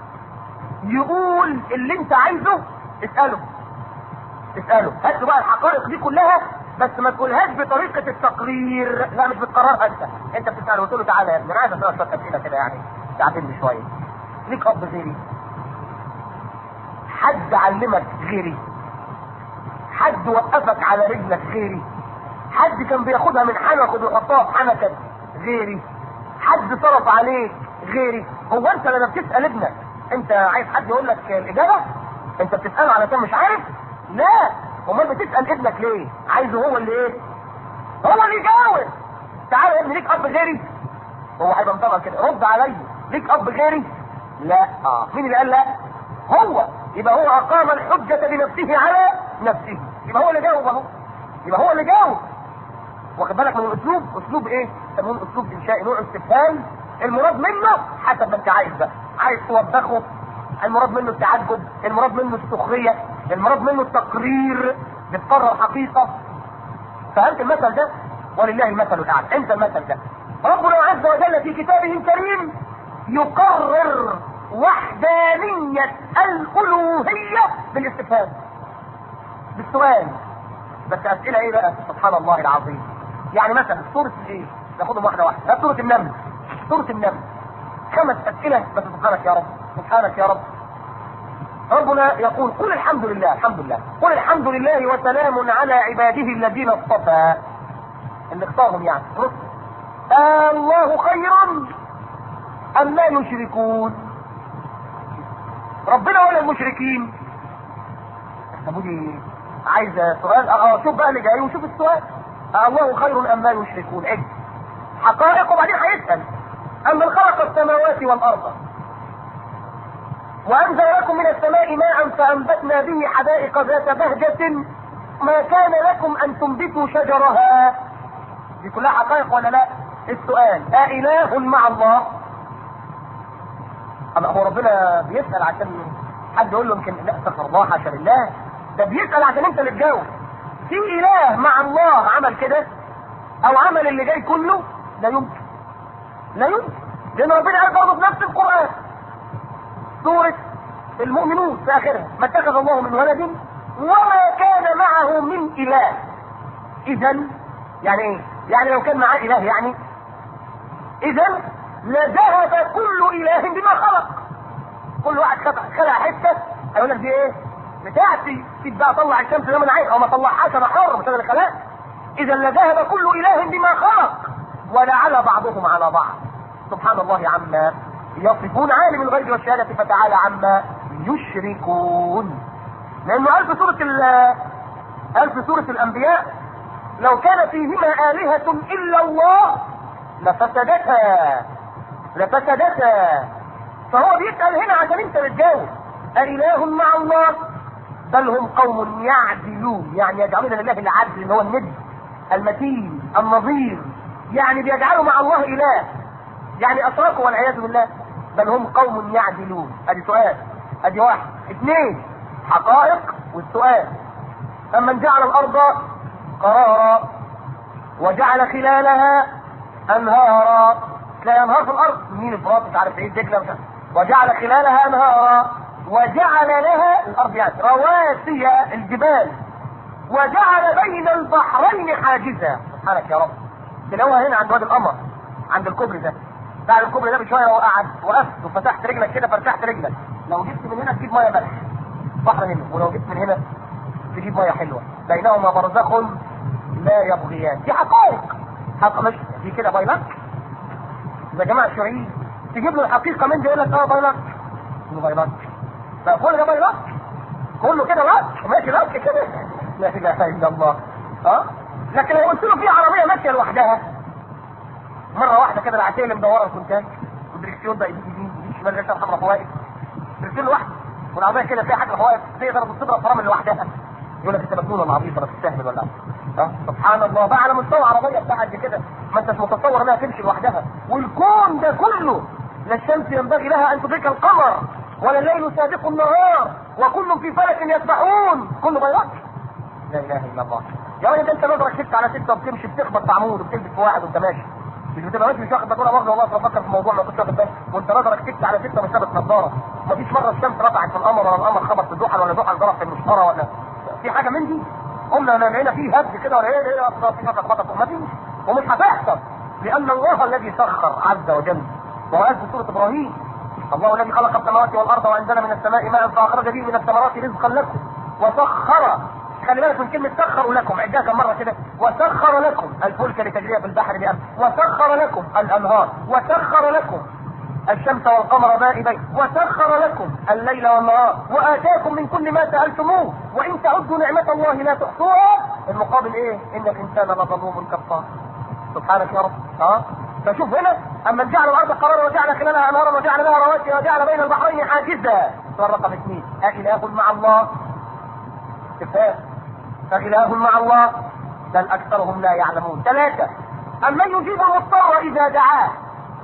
يقول اللي انت عايزه اسأله اسأله هات له بقى الحقائق دي كلها بس ما تقولهاش بطريقة التقرير لا مش بتقررها انت انت بتسأله وتقول له تعالى يا ابني انا عايز اسألك شوية اسئلة كده يعني تعبني شوية ليك اب غيري حد علمك غيري حد وقفك على رجلك غيري حد كان بياخدها من حنك وبيحطها في حنكك غيري حد صرف عليك غيري هو انت لما بتسأل ابنك انت عايز حد يقول لك الاجابة انت بتسأله علشان مش عارف لا امال بتسأل ابنك ليه عايزه هو اللي ايه هو اللي يجاوب تعالى يا ابني ليك اب غيري هو هيبقى مطلع كده رد عليا ليك اب غيري لا اه مين اللي قال لا هو يبقى هو اقام الحجة بنفسه على نفسه يبقى هو اللي جاوب اهو يبقى هو اللي جاوب واخد بالك من الاسلوب اسلوب ايه يسموه اسلوب انشائي نوع استفهام المراد منه حسب ما انت عايز بقى عايز توبخه المراد منه التعجب المراد منه السخرية المراد منه التقرير بتقرر حقيقة فهمت المثل ده ولله المثل الاعلى انت المثل ده ربنا عز وجل في كتابه الكريم يقرر وحدانية الألوهية بالاستفهام بالسؤال بس أسئلة ايه بقى سبحان الله العظيم يعني مثلا سورة ايه ناخدهم واحدة واحدة سورة النمل سورة النمل خمس أسئلة بس سبحانك يا رب سبحانك يا رب ربنا يقول قل الحمد لله الحمد لله قل الحمد لله وسلام على عباده الذين اصطفى اللي اختارهم يعني رسل آه الله خير أم لا يشركون ربنا ولا المشركين طب دي عايز سؤال اه شوف بقى اللي جاي وشوف السؤال آه الله خير أم لا يشركون عد حقائق وبعدين هيسأل أمن خلق السماوات والأرض وأنزل لكم من السماء ماء فأنبتنا به حدائق ذات بهجة ما كان لكم أن تنبتوا شجرها دي كلها حقائق ولا لا السؤال أإله مع الله أما هو ربنا بيسأل عشان حد يقول له يمكن لا استغفر الله حاشا لله ده بيسأل عشان انت اللي تجاوب في إله مع الله عمل كده أو عمل اللي جاي كله لا يمكن لا يمكن لأن ربنا قال برضه في نفس القرآن سورة المؤمنون في آخرها ما اتخذ الله من ولد وما كان معه من إله إذا يعني إيه؟ يعني لو كان معاه إله يعني إذا لذهب كل إله بما خلق كل واحد خلع خلع حته هيقول لك دي ايه؟ بتاعتي سيب بقى طلع الشمس زي ما انا عايز او ما طلعهاش انا حر مش انا اللي خلقت اذا لذهب كل اله بما خلق ولعل بعضهم على بعض سبحان الله عما يصفون عالم الغيب والشهاده فتعالى عما يشركون لانه قال في سوره ال- قال في سوره الانبياء لو كان فيهما الهه الا الله لفسدتا لفسدتا فهو بيسال هنا عشان انت بتجاوب أإله مع الله بل هم قوم يعدلون يعني يجعلون لله العدل اللي هو الند المتين النظير يعني بيجعلوا مع الله اله يعني اشركوا والعياذ بالله بل هم قوم يعدلون ادي سؤال ادي واحد اثنين حقائق والسؤال فمن جعل الارض قرارا وجعل خلالها انهارا تلاقي انهار في الارض مين الفرات مش عارف ايه دجله مش عارف وجعل خلالها انهارا وجعل لها الارض يعني رواسي الجبال وجعل بين البحرين حاجزا سبحانك يا رب تلاقوها هنا عند وادي القمر عند الكوبري ده بعد الكوبري ده بشويه لو قعد وقفت وفتحت رجلك كده فرتحت رجلك لو جبت من هنا تجيب ميه بس بحر هنا ولو جبت من هنا تجيب ميه حلوه بينهما برزخ لا يبغيان دي حقائق حق مش دي كده بايلك يا جماعه الشيوعيين تجيب له الحقيقه من دي يقول لك اه بايلك له بايلك لا كل ده بايلك كله كده لك ماشي لك كده لا اله الا الله اه لكن لو قلت له في عربيه ماشيه لوحدها مره واحده كده العتيه اللي مدوره الكونتاج والدركسيون ده يجي يمين يجي شمال رجع حمراء فوائد دركسيون لوحده والعربيه كده فيها حاجه فوائد تقدر تضرب فرامل لوحدها يقول لك انت مجنون ولا عبيط ولا تستهبل ولا اه سبحان الله بقى على مستوى عربيه بتاعت قد كده ما انتش متصور انها تمشي لوحدها والكون ده كله لا الشمس ينبغي لها ان تدرك القمر ولا الليل سابق النهار وكل في فلك يسبحون كله بيض لا اله الا الله يا ولد انت نظرك ست على ستة وبتمشي بتخبط في عمود وبتلبس في واحد وانت ماشي مش بتبقى ماشي مش واخد بالك ولا برضه والله بفكر في موضوع ما كنتش واخد بالك وانت نظرك ست على ستة مش لابس نظاره مفيش مره الشمس رفعت في القمر ولا القمر خبط في الزحل ولا الزحل ضرب في المشترى ولا في حاجه من دي قمنا لقينا فيه هبد كده ولا ايه ايه اصلا في فتره خبطت ما فيش ومش هتحصل لان الله الذي سخر عز وجل وهو قال في سوره ابراهيم الله الذي خلق السماوات والارض وانزل من السماء ماء فاخرج به من الثمرات رزقا لكم وسخر خلي بالك من كلمة سخر لكم عدها كم مرة كده وسخر لكم الفلك لتجري في البحر بأمر وسخر لكم الأنهار وسخر لكم الشمس والقمر دائبين وسخر لكم الليل والنهار وآتاكم من كل ما سألتموه وإن تعدوا نعمة الله لا تحصوها المقابل إيه؟ إن الإنسان لظلوم كفار سبحانك يا رب ها فشوف هنا اما جعل الارض قرارا وجعل خلالها انهارا وجعل لها رواسي وجعل بين البحرين حاجزا سؤال رقم اثنين أإله مع الله استفهام أإله مع الله بل أكثرهم لا يعلمون ثلاثة أمن يجيب المضطر إذا دعاه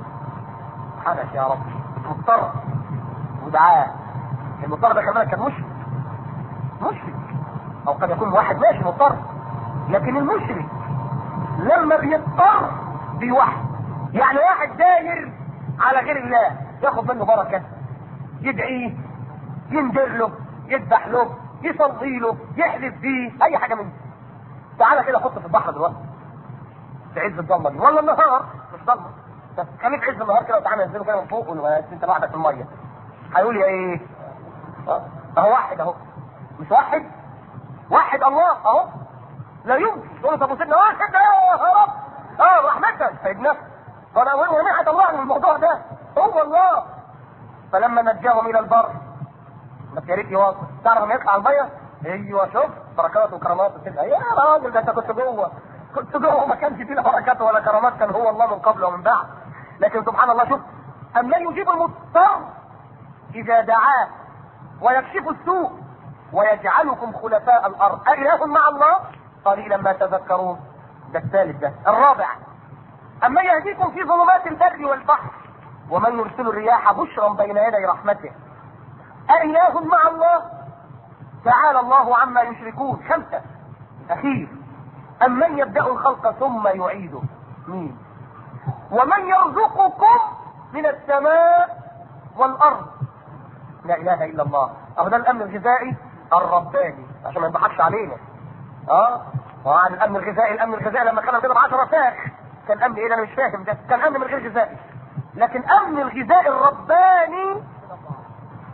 سبحانك يا رب مضطر ودعاه المضطر ده كمان كان مشرك مشرك أو قد يكون واحد ماشي مضطر لكن المشرك لما بيضطر بيوحد يعني واحد داير على غير الله ياخد منه بركة يدعيه يندر له يذبح له يصلي له يحلف بيه اي حاجه من دي تعالى كده حط في البحر دلوقتي في عز الضلمه دي ولا النهار مش ضلمه بس خليك في عز النهار كده وتعالى نزله كده من فوق وانت لوحدك في الميه هيقول يا ايه؟ اه اهو واحد اهو مش واحد واحد الله اهو لا يمكن تقول له طب وسيدنا واحد يا رب اه رحمتك سيدنا فانا اقول ونعمه الله من الموضوع ده هو الله فلما نجاهم الى البر بس يا ريت يواصل تعرف لما يطلع الميه ايوه شوف بركات وكرامات وكده يا راجل ده انت كنت جوه كنت جوه ما كانش فيه لا بركات ولا كرامات كان هو الله من قبل ومن بعد لكن سبحان الله شوف اما يجيب المضطر اذا دعاه ويكشف السوء ويجعلكم خلفاء الارض أإله مع الله قليلا ما تذكرون ده الثالث ده الرابع اما يهديكم في ظلمات البر والبحر ومن يرسل الرياح بشرا بين يدي رحمته أإله مع الله تعالى الله عما يشركون خمسة أخير أمن يبدأ الخلق ثم يعيده مين ومن يرزقكم من السماء والأرض لا إله إلا الله أهو ده الأمن الغذائي الرباني عشان ما يضحكش علينا اه وعن الأمن الغذائي الأمن الغذائي لما كان بيضرب 10 فاخ كان أمن إيه أنا مش فاهم ده كان أمن من غير غذائي لكن أمن الغذاء الرباني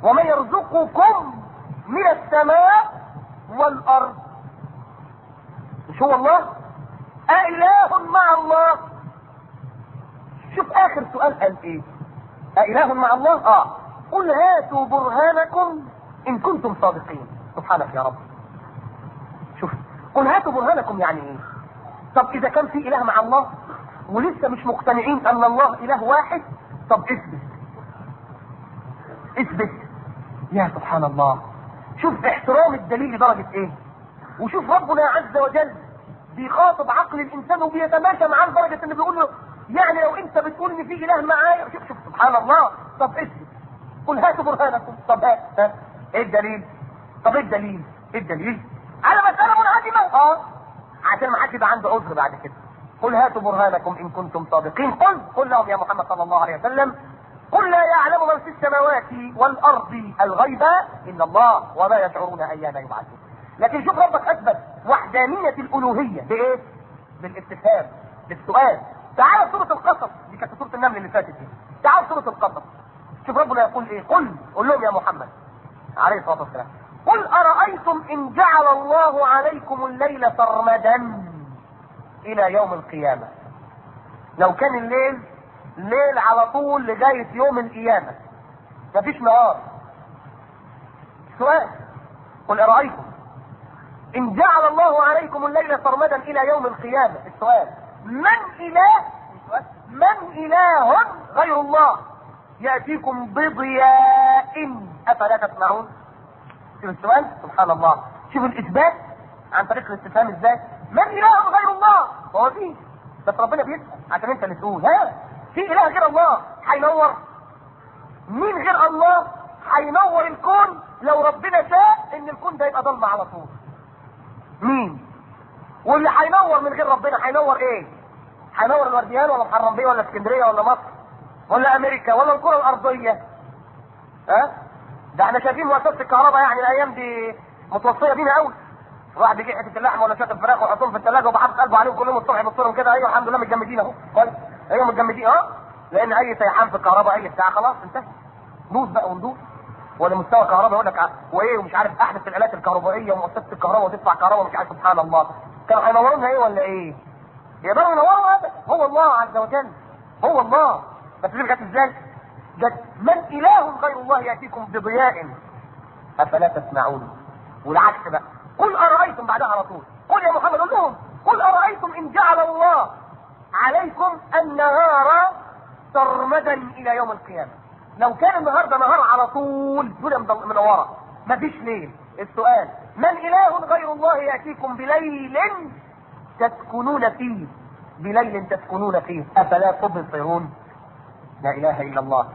ومن يرزقكم من السماء والارض مش هو الله أإله مع الله شوف اخر سؤال قال ايه أإله مع الله اه قل هاتوا برهانكم ان كنتم صادقين سبحانك يا رب شوف قل هاتوا برهانكم يعني ايه طب اذا كان في اله مع الله ولسه مش مقتنعين ان الله اله واحد طب اثبت اثبت يا سبحان الله شوف احترام الدليل لدرجة ايه وشوف ربنا عز وجل بيخاطب عقل الانسان وبيتماشى معاه لدرجة انه بيقول له يعني لو انت بتقول ان في اله معايا شوف شوف سبحان الله طب اثبت قل هاتوا برهانكم طب هات ها ايه الدليل طب ايه الدليل ايه الدليل على مسألة منهدمة اه عشان ما حدش يبقى عنده عذر بعد كده قل هاتوا برهانكم ان كنتم صادقين قل قل لهم يا محمد صلى الله عليه وسلم قل لا يعلم من في السماوات والارض الغيب الا الله وما يشعرون ايان يبعثون لكن شوف ربك اثبت وحدانيه الالوهيه بايه بالاستفهام بالسؤال تعال سوره القصص دي كانت سوره النمل اللي فاتت دي تعال سوره القصص شوف ربنا يقول ايه قل قل لهم يا محمد عليه الصلاه والسلام قل ارايتم ان جعل الله عليكم الليل سرمدا الى يوم القيامه لو كان الليل ليل على طول لغايه يوم القيامه مفيش نهار سؤال قل ارايتم ان جعل الله عليكم الليل سرمدا الى يوم القيامه السؤال من اله السؤال من اله غير الله ياتيكم بضياء افلا تسمعون شوف السؤال سبحان الله شوف الاثبات عن طريق الاستفهام ازاي من اله غير الله هو فيه بس ربنا بيسال عشان انت اللي تقول ها في اله غير الله هينور مين غير الله هينور الكون لو ربنا شاء ان الكون ده يبقى ضلمه على طول مين واللي هينور من غير ربنا هينور ايه هينور الورديان ولا الحرمبيه ولا اسكندريه ولا مصر ولا امريكا ولا الكره الارضيه ها ده احنا شايفين مؤسسه الكهرباء يعني الايام دي متوصيه بينا قوي واحد يجي حته اللحمه ولا شويه الفراخ ويحطهم في الثلاجه وبحط قلبه عليهم كلهم الصبح يبص لهم كده ايوه الحمد لله متجمدين اهو كويس ايوه متجمدين اه لان اي سيحان في الكهرباء اي بتاع خلاص انتهى ندوس بقى وندوس ولا مستوى كهرباء يقول لك وايه ومش عارف احدث الالات الكهربائيه ومؤسسه الكهرباء وتدفع كهرباء مش عارف سبحان الله كانوا هينوروا لنا ايه ولا ايه؟ يقدروا ينوروا ابدا هو الله عز وجل هو الله بس دي جت ازاي؟ جت من اله غير الله ياتيكم بضياء افلا تسمعون والعكس بقى قل ارايتم بعدها على طول قل يا محمد قول لهم قل ارايتم ان جعل الله عليكم النهار سرمدا الى يوم القيامه لو كان النهارده نهار على طول الدنيا منوره مفيش ليل السؤال من اله غير الله ياتيكم بليل تسكنون فيه بليل تسكنون فيه افلا تبصرون لا اله الا الله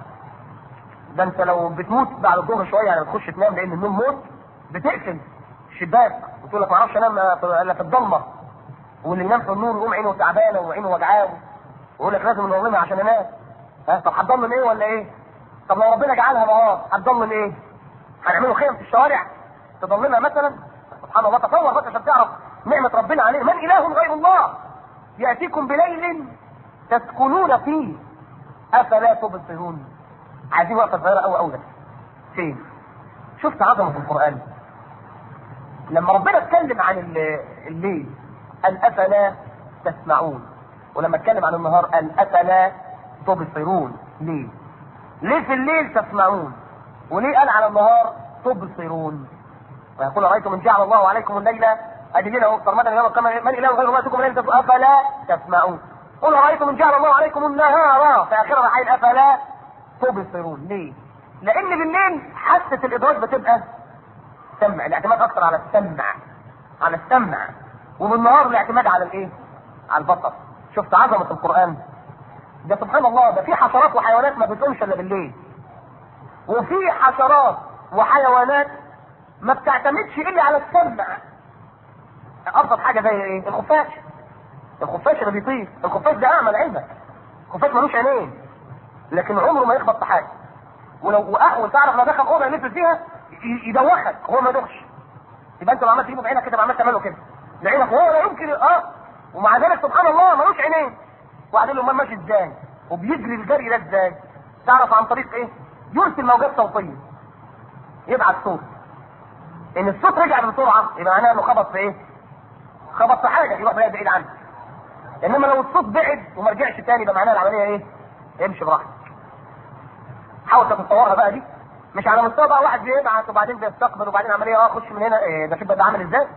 ده انت لو بتموت بعد الظهر شويه يعني بتخش تنام لان النوم موت بتقفل الشباك وتقول لك ما اعرفش انام الا في الضلمه واللي ينام في النور يقوم عينه تعبانه وعينه وجعاه ويقول لك لازم نظلمها عشان انام ها طب هتضلم ايه ولا ايه؟ طب لو ربنا جعلها نهار هتضلم ايه؟ هنعمله خيم في الشوارع تضلمها مثلا سبحان الله تصور بس عشان تعرف نعمه ربنا عليه من اله غير الله ياتيكم بليل تسكنون فيه افلا تبصرون عايزين وقفه صغيره قوي قوي فين؟ شفت عظمه القران لما ربنا اتكلم عن الليل قال افلا تسمعون ولما اتكلم عن النهار قال افلا تبصرون ليه؟ ليه في الليل تسمعون؟ وليه قال على النهار تبصرون؟ ويقول رايتم ان جعل الله عليكم الليل ادي ليله اكثر مدى يوم القيامه من اله غير الله ياتيكم الليل افلا تسمعون؟ قل رايتم ان جعل الله عليكم النهار في اخرها راح افلا تبصرون ليه؟ لان بالليل حاسه الادراك بتبقى سمع الاعتماد اكثر على السمع على السمع وبالنهار الاعتماد على الايه؟ على البصر شفت عظمه القران ده سبحان الله ده في حشرات وحيوانات ما بتقومش الا بالليل وفي حشرات وحيوانات ما بتعتمدش الا على السمع ابسط حاجه زي ايه الخفاش الخفاش اللي بيطير الخفاش ده اعمى لعلمك الخفاش ملوش عينين لكن عمره ما يخبط في حاجه ولو احول تعرف لو دخل اوضه يلف فيها يدوخك هو ما يدوخش يبقى انت لو عملت تجيبه بعينك كده ما عملت تعمله كده لعينك هو لا يمكن اه ومع ذلك سبحان الله ملوش عينين وبعدين له امال ماشي ازاي وبيجري الجري ده ازاي تعرف عن طريق ايه يرسل موجات صوتيه يبعت صوت ان الصوت رجع بسرعه يبقى معناه انه خبط في ايه؟ خبط في حاجه يروح بعيد بعيد عنك انما لو الصوت بعد وما رجعش تاني يبقى معناها العمليه ايه؟ امشي براحتك حاول تتصورها بقى دي مش على مستوى بقى واحد بيبعت وبعدين بيستقبل وبعدين عمليه اه خش من هنا إيه ده شوف بقى عامل ازاي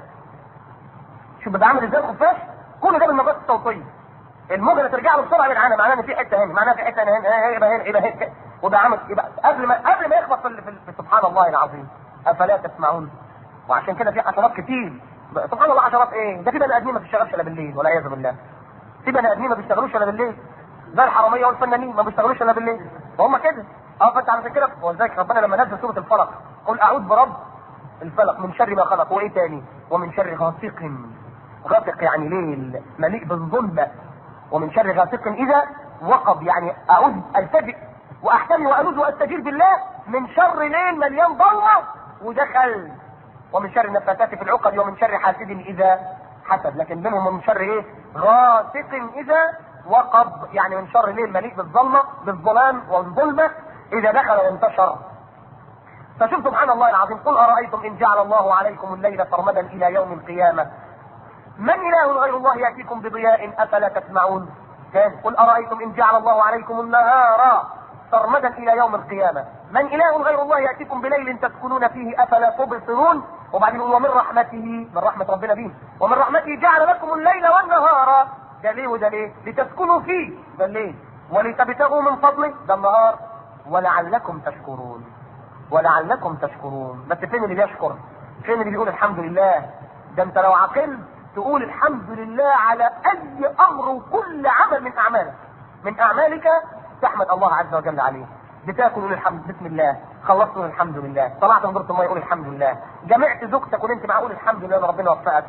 شوف بقى عامل ازاي الخفاش كل ده بالموجات الصوتيه الموجه اللي ترجع له بسرعه يبقى عنها معناها ان في حته هنا معناها في حته هنا هنا يبقى هنا يبقى هنا وده عامل يبقى قبل ما قبل ما يخبط في, في, في سبحان الله العظيم افلا تسمعون وعشان كده في حشرات كتير سبحان الله حشرات ايه ده في بني ادمين ما بتشتغلش الا بالليل والعياذ بالله في بني ادمين ما بيشتغلوش الا بالليل زي الحراميه والفنانين ما بيشتغلوش الا بالليل وهم كده اه فانت على كده ولذلك ربنا لما نزل سوره الفلق قل اعوذ برب الفلق من شر ما خلق وايه تاني ومن شر غاسق غاسق يعني ليل مليء بالظلمه ومن شر غاسق اذا وقب يعني اعوذ التجئ واحتمي والوذ واستجير بالله من شر ليل مليان ضلمه ودخل ومن شر النفاثات في العقد ومن شر حاسد اذا حسد لكن منهم من شر ايه غاسق اذا وقب يعني من شر ليل مليء بالظلمه بالظلام والظلمه اذا دخل وانتشر فشوف سبحان الله العظيم قل ارايتم ان جعل الله عليكم الليل سرمدا الى يوم القيامه من اله غير الله ياتيكم بضياء افلا تسمعون قل ارايتم ان جعل الله عليكم النهار سرمدا الى يوم القيامه من اله غير الله ياتيكم بليل تسكنون فيه افلا تبصرون وبعدين يقول ومن رحمته من رحمه ربنا به ومن رحمته جعل لكم الليل والنهار ده ليه وده ليه لتسكنوا فيه ده الليل ولتبتغوا من فضله ده النهار ولعلكم تشكرون ولعلكم تشكرون بس فين اللي بيشكر فين اللي بيقول الحمد لله ده انت لو عقلت تقول الحمد لله على اي امر وكل عمل من اعمالك من اعمالك تحمد الله عز وجل عليه بتاكل قول الحمد بسم الله خلصت قول الحمد لله طلعت من دورة الميه قول الحمد لله جمعت زوجتك وانت معاه قول الحمد لله ان ربنا وفقك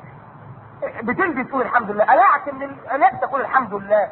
بتلبس تقول الحمد لله قلعت من القلعت تقول الحمد لله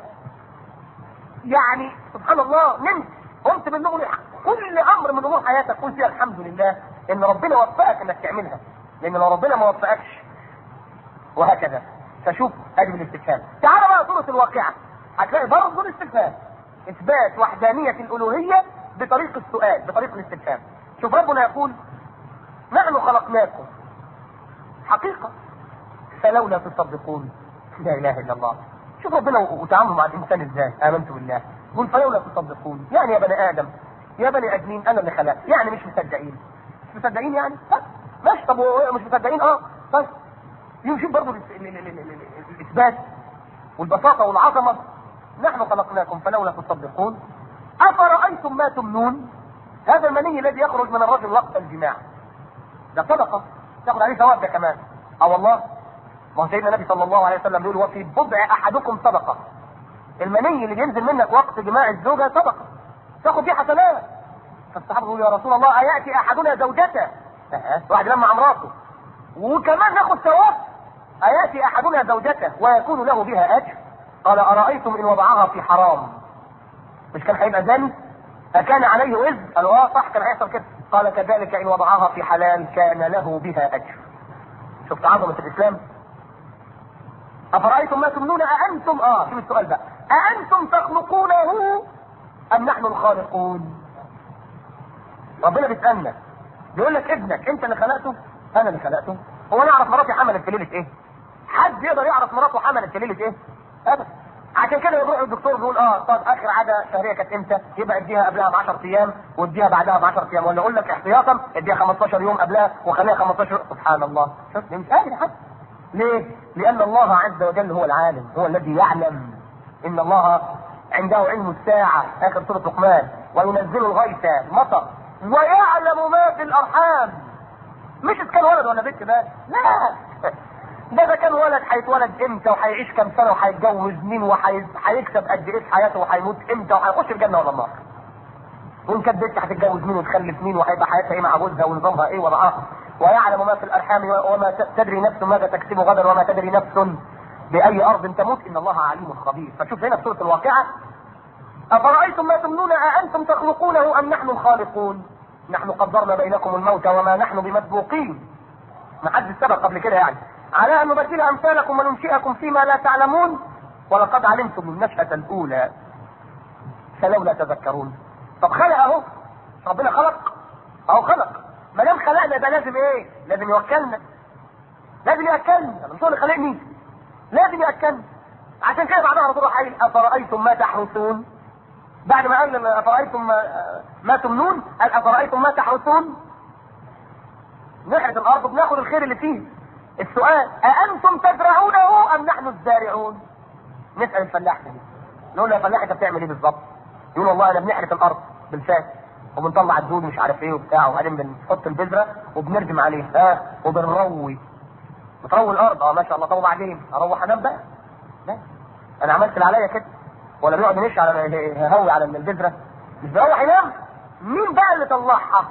يعني سبحان الله نمت قمت من النوم كل امر من امور حياتك قول فيها الحمد لله ان ربنا وفقك انك تعملها لان لو ربنا ما وفقكش وهكذا فشوف ادي الاستفهام تعال بقى سوره الواقعه هتلاقي برضه الاستفهام اثبات وحدانيه الالوهيه بطريق السؤال بطريق الاستفهام شوف ربنا يقول نحن خلقناكم حقيقه فلولا تصدقون لا اله الا الله شوف ربنا وتعامله مع الانسان ازاي امنت بالله قل فلولا تصدقون يعني يا بني ادم يا بني ادمين انا اللي خلقت يعني مش مصدقين مش مصدقين يعني طيب ماشي طب مش مصدقين اه طيب يشوف برضه الاثبات والبساطه والعظمه نحن خلقناكم فلولا تصدقون افرايتم ما تمنون هذا المني الذي يخرج من الرجل وقت الجماع ده صدقه تاخد عليه ثواب ده كمان اه والله ما هو سيدنا النبي صلى الله عليه وسلم بيقول وفي بضع احدكم صدقه المني اللي بينزل منك وقت جماع الزوجه صدقه تاخد فيه حسنات فالصحابه يقولوا يا رسول الله اياتي احدنا زوجته واحد لما امراته وكمان ناخد ثواب اياتي احدنا زوجته ويكون له بها اجر قال ارايتم ان وضعها في حرام مش كان هيبقى زاني اكان عليه وزر قالوا اه صح كان هيحصل كده قال كذلك ان وضعها في حلال كان له بها اجر شفت عظمه الاسلام افرايتم ما تمنون اانتم اه شوف السؤال بقى اانتم تخلقونه ام نحن الخالقون ربنا بيسالنا بيقول لك ابنك انت اللي خلقته انا اللي خلقته هو انا اعرف مراتي حملت في ليله ايه حد يقدر يعرف مراته حملت في ليله ايه ابدا عشان كده يروح الدكتور بيقول اه طب اخر عاده شهريه كانت امتى؟ يبقى اديها قبلها ب 10 ايام واديها بعدها ب 10 ايام ولا اقول لك احتياطا اديها 15 يوم قبلها وخليها 15 سبحان الله شوف مش قادر حد ليه؟ لان الله عز وجل هو العالم هو الذي يعلم ان الله عنده علم الساعه اخر سوره لقمان وينزل الغيث مطر ويعلم ما في الارحام مش اذا كان ولد ولا بنت بس لا ده اذا كان ولد هيتولد امتى وهيعيش كام سنه وهيتجوز مين وهيكسب قد ايه في حياته وهيموت امتى وهيخش الجنه ولا النار وان كانت بنت هتتجوز مين وتخلف مين وهيبقى حياتها ايه مع جوزها ونظامها ايه وضعها ويعلم ما في الارحام وما تدري نفس ماذا تكسب غدا وما تدري نفس باي ارض تموت ان الله عليم خبير فشوف هنا في سوره الواقعه افرايتم ما تمنون اانتم تخلقونه ام نحن الخالقون نحن قدرنا بينكم الموت وما نحن بمسبوقين ما حد سبق قبل كده يعني على ان نبدل امثالكم وننشئكم فيما لا تعلمون ولقد علمتم النشأة الاولى فلولا تذكرون طب خلق اهو ربنا خلق اهو خلق ما دام خلقنا ده لازم ايه؟ لازم يوكلنا لازم ياكلنا مش هو اللي خلقني لازم ياكلنا عشان كده بعدها على طول راح قايل افرايتم ما تحرثون بعد ما قال افرايتم ما, ما تمنون قال افرايتم ما تحرثون نحرث الارض بناخد الخير اللي فيه السؤال أأنتم تزرعونه أم نحن الزارعون؟ نسأل الفلاح ده نقول له يا فلاح أنت بتعمل إيه بالظبط؟ يقول والله أنا بنحرث الأرض بالفاس وبنطلع الدود مش عارف إيه وبتاع وبعدين بنحط البذرة وبنردم عليه ها وبنروي بتروي الأرض أه ما شاء الله طب وبعدين أروح أنام بقى؟ لا أنا عملت اللي عليا كده ولا بيقعد ينش على يهوي على البذرة مش بيروح ينام مين بقى اللي طلعها؟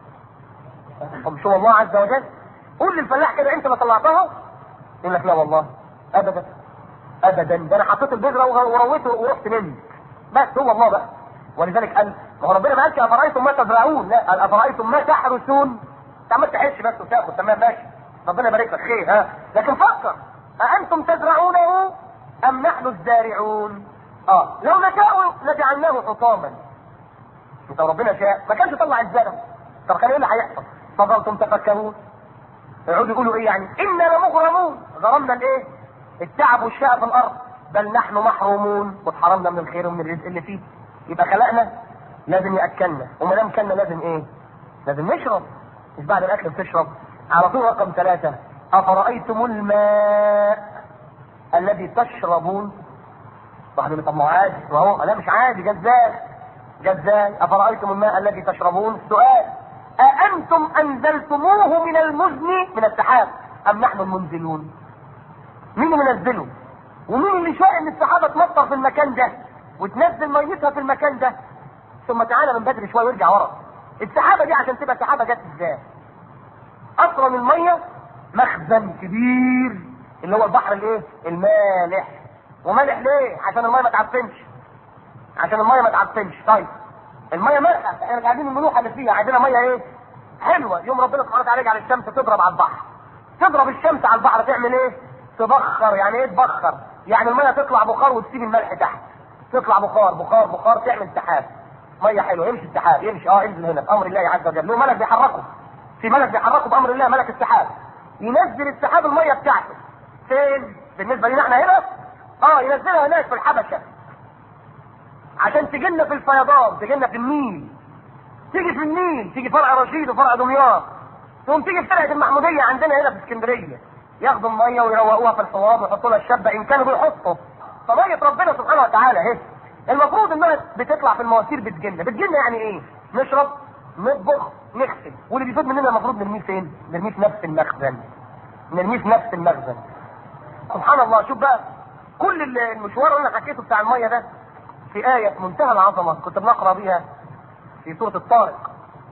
مش هو الله عز وجل قول للفلاح كده انت ما طلعتها يقول لك لا والله ابدا ابدا ده انا حطيت البذره ورويته ورحت مني بس هو الله بقى ولذلك قال ما هو ربنا ما قالش افرايتم ما تزرعون لا قال افرايتم ما تحرسون انت عمال تحش بس وتاخد تمام ماشي ربنا يبارك لك خير ها لكن فكر أأنتم تزرعونه أم نحن الزارعون؟ اه لو نشاء لجعلناه حطاما. انت ربنا شاء ما كانش يطلع الزرع. طب كان ايه اللي هيحصل؟ فظلتم تفكرون يقعدوا يقولوا ايه يعني انا لمغرمون غرمنا الايه التعب والشقى في الارض بل نحن محرومون واتحرمنا من الخير ومن الرزق اللي فيه يبقى خلقنا لازم ياكلنا وما دام كلنا لازم ايه لازم نشرب مش بعد الاكل بتشرب على طول رقم ثلاثة افرأيتم الماء الذي تشربون واحد يقول طب ما هو عادي ما هو لا مش عادي جزاء جزاء افرأيتم الماء الذي تشربون سؤال أأنتم أنزلتموه من المزن من السحاب أم نحن المنزلون؟ مين اللي منزله؟ ومين اللي شاء إن السحابة تمطر في المكان ده وتنزل ميتها في المكان ده؟ ثم تعالى من بدري شوية وارجع ورا. السحابة دي عشان تبقى سحابة جت ازاي؟ أصلا المية مخزن كبير اللي هو البحر الايه؟ المالح. ومالح ليه؟ عشان المية ما تعفنش. عشان المية ما تعفنش، طيب. الميه مالحه احنا مش عايزين الملوحه اللي فيها عايزينها ميه ايه؟ حلوه يوم ربنا سبحانه وتعالى يجعل الشمس تضرب على البحر تضرب الشمس على البحر تعمل ايه؟ تبخر يعني ايه تبخر؟ يعني الميه تطلع بخار وتسيب الملح تحت تطلع بخار بخار بخار تعمل سحاب ميه حلوه يمشي السحاب يمشي اه انزل هنا بامر الله عز وجل له ملك بيحركه في ملك بيحركه بامر الله ملك السحاب ينزل السحاب الميه بتاعته فين؟ بالنسبه لنا احنا هنا اه ينزلها هناك في الحبشه عشان تجينا في الفيضان تجينا في النيل تيجي في النيل تيجي فرع رشيد وفرع دمياط تقوم تيجي في فرقه المحموديه عندنا هنا في اسكندريه ياخدوا الميه ويروقوها في الحوض ويحطوا لها الشبه ان كانوا بيحطوا فميه ربنا سبحانه وتعالى اهي المفروض انها بتطلع في المواسير بتجينا بتجينا يعني ايه؟ نشرب نطبخ نغسل واللي بيفوت مننا المفروض نرميه فين؟ نرميه في نفس المخزن نرميه في نفس المخزن سبحان الله شوف بقى كل المشوار اللي انا حكيته بتاع الميه ده في آية منتهى العظمة كنت بنقرأ بها في سورة الطارق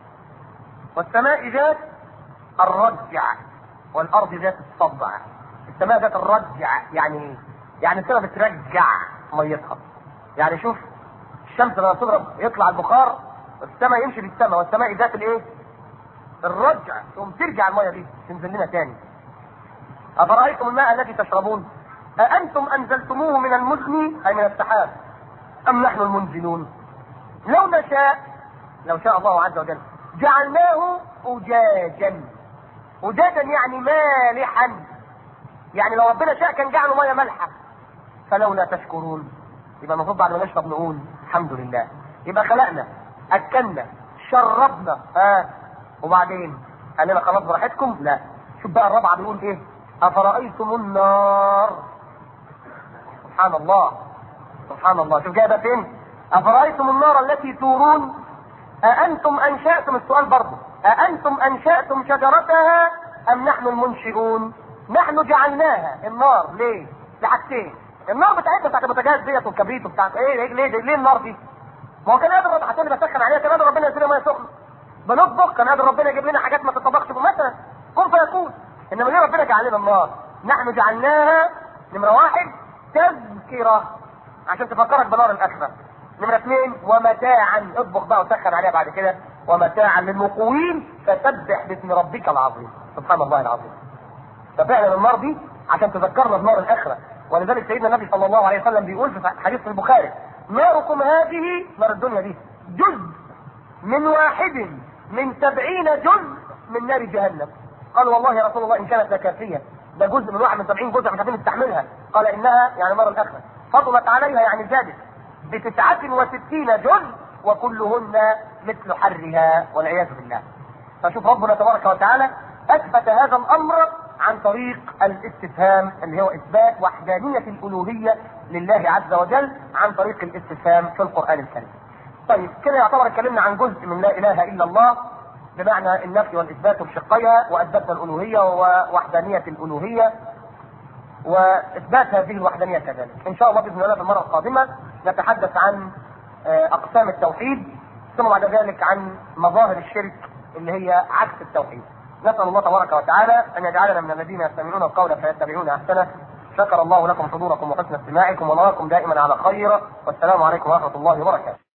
والسماء ذات الرجع والأرض ذات الصدع السماء ذات الرجع يعني ايه؟ يعني السماء بترجع ميتها يعني شوف الشمس لما تضرب يطلع البخار السماء يمشي بالسماء والسماء ذات الايه؟ الرجع ثم ترجع المية دي تنزل لنا تاني أفرأيتم الماء الذي تشربون أأنتم أنزلتموه من المزن أي من السحاب أم نحن المنزلون لو نشاء لو شاء الله عز وجل جعلناه أجاجا أجاجا يعني مالحا يعني لو ربنا شاء كان جعله مية مالحة فلولا تشكرون يبقى المفروض بعد ما نشرب نقول الحمد لله يبقى خلقنا أكلنا شربنا ها آه. وبعدين قال لنا خلاص براحتكم لا شوف بقى الرابعة بيقول ايه أفرأيتم النار سبحان الله سبحان الله شوف جايبه فين افرايتم النار التي تورون اانتم انشاتم السؤال برضه اانتم انشاتم شجرتها ام نحن المنشئون نحن جعلناها النار ليه لحاجتين النار بتاعتنا بتاعت البوتاجاز ديت والكبريت وبتاعت ايه ليه ليه, ليه, ليه النار دي ما هو كان قادر ربنا حتى بسخن عليها كان قادر ربنا ينزل ميه سخنه بنطبخ كان قادر ربنا يجيب لنا حاجات ما تطبخش مثلا كن فيكون انما ليه ربنا جعل لنا النار نحن جعلناها نمره واحد تذكره عشان تفكرك بنار الاخره نمرة اثنين ومتاعا اطبخ بقى وسخن عليها بعد كده ومتاعا للمقوين فسبح باسم ربك العظيم سبحان الله العظيم ففعلا النار دي عشان تذكرنا بنار الاخره ولذلك سيدنا النبي صلى الله عليه وسلم بيقول في حديث في البخاري ناركم هذه نار الدنيا دي جزء من واحد من سبعين جزء من نار جهنم قال والله يا رسول الله ان كانت لكافيه ده جزء من واحد من 70 جزء مش عارفين نستحملها قال انها يعني المره الاخره فضلت عليها يعني زادت بتسعة وستين جزء وكلهن مثل حرها والعياذ بالله فشوف ربنا تبارك وتعالى اثبت هذا الامر عن طريق الاستفهام اللي هو اثبات وحدانية الالوهية لله عز وجل عن طريق الاستفهام في القرآن الكريم طيب كده يعتبر اتكلمنا عن جزء من لا اله الا الله بمعنى النفي والاثبات بشقيها واثبتنا الالوهيه ووحدانيه الالوهيه واثبات هذه الوحدانيه كذلك. ان شاء الله باذن الله في المره القادمه نتحدث عن اقسام التوحيد ثم بعد ذلك عن مظاهر الشرك اللي هي عكس التوحيد. نسال الله تبارك وتعالى ان يجعلنا من الذين يستمعون القول فيتبعون احسنه. شكر الله لكم حضوركم وحسن استماعكم ونراكم دائما على خير والسلام عليكم ورحمه الله وبركاته.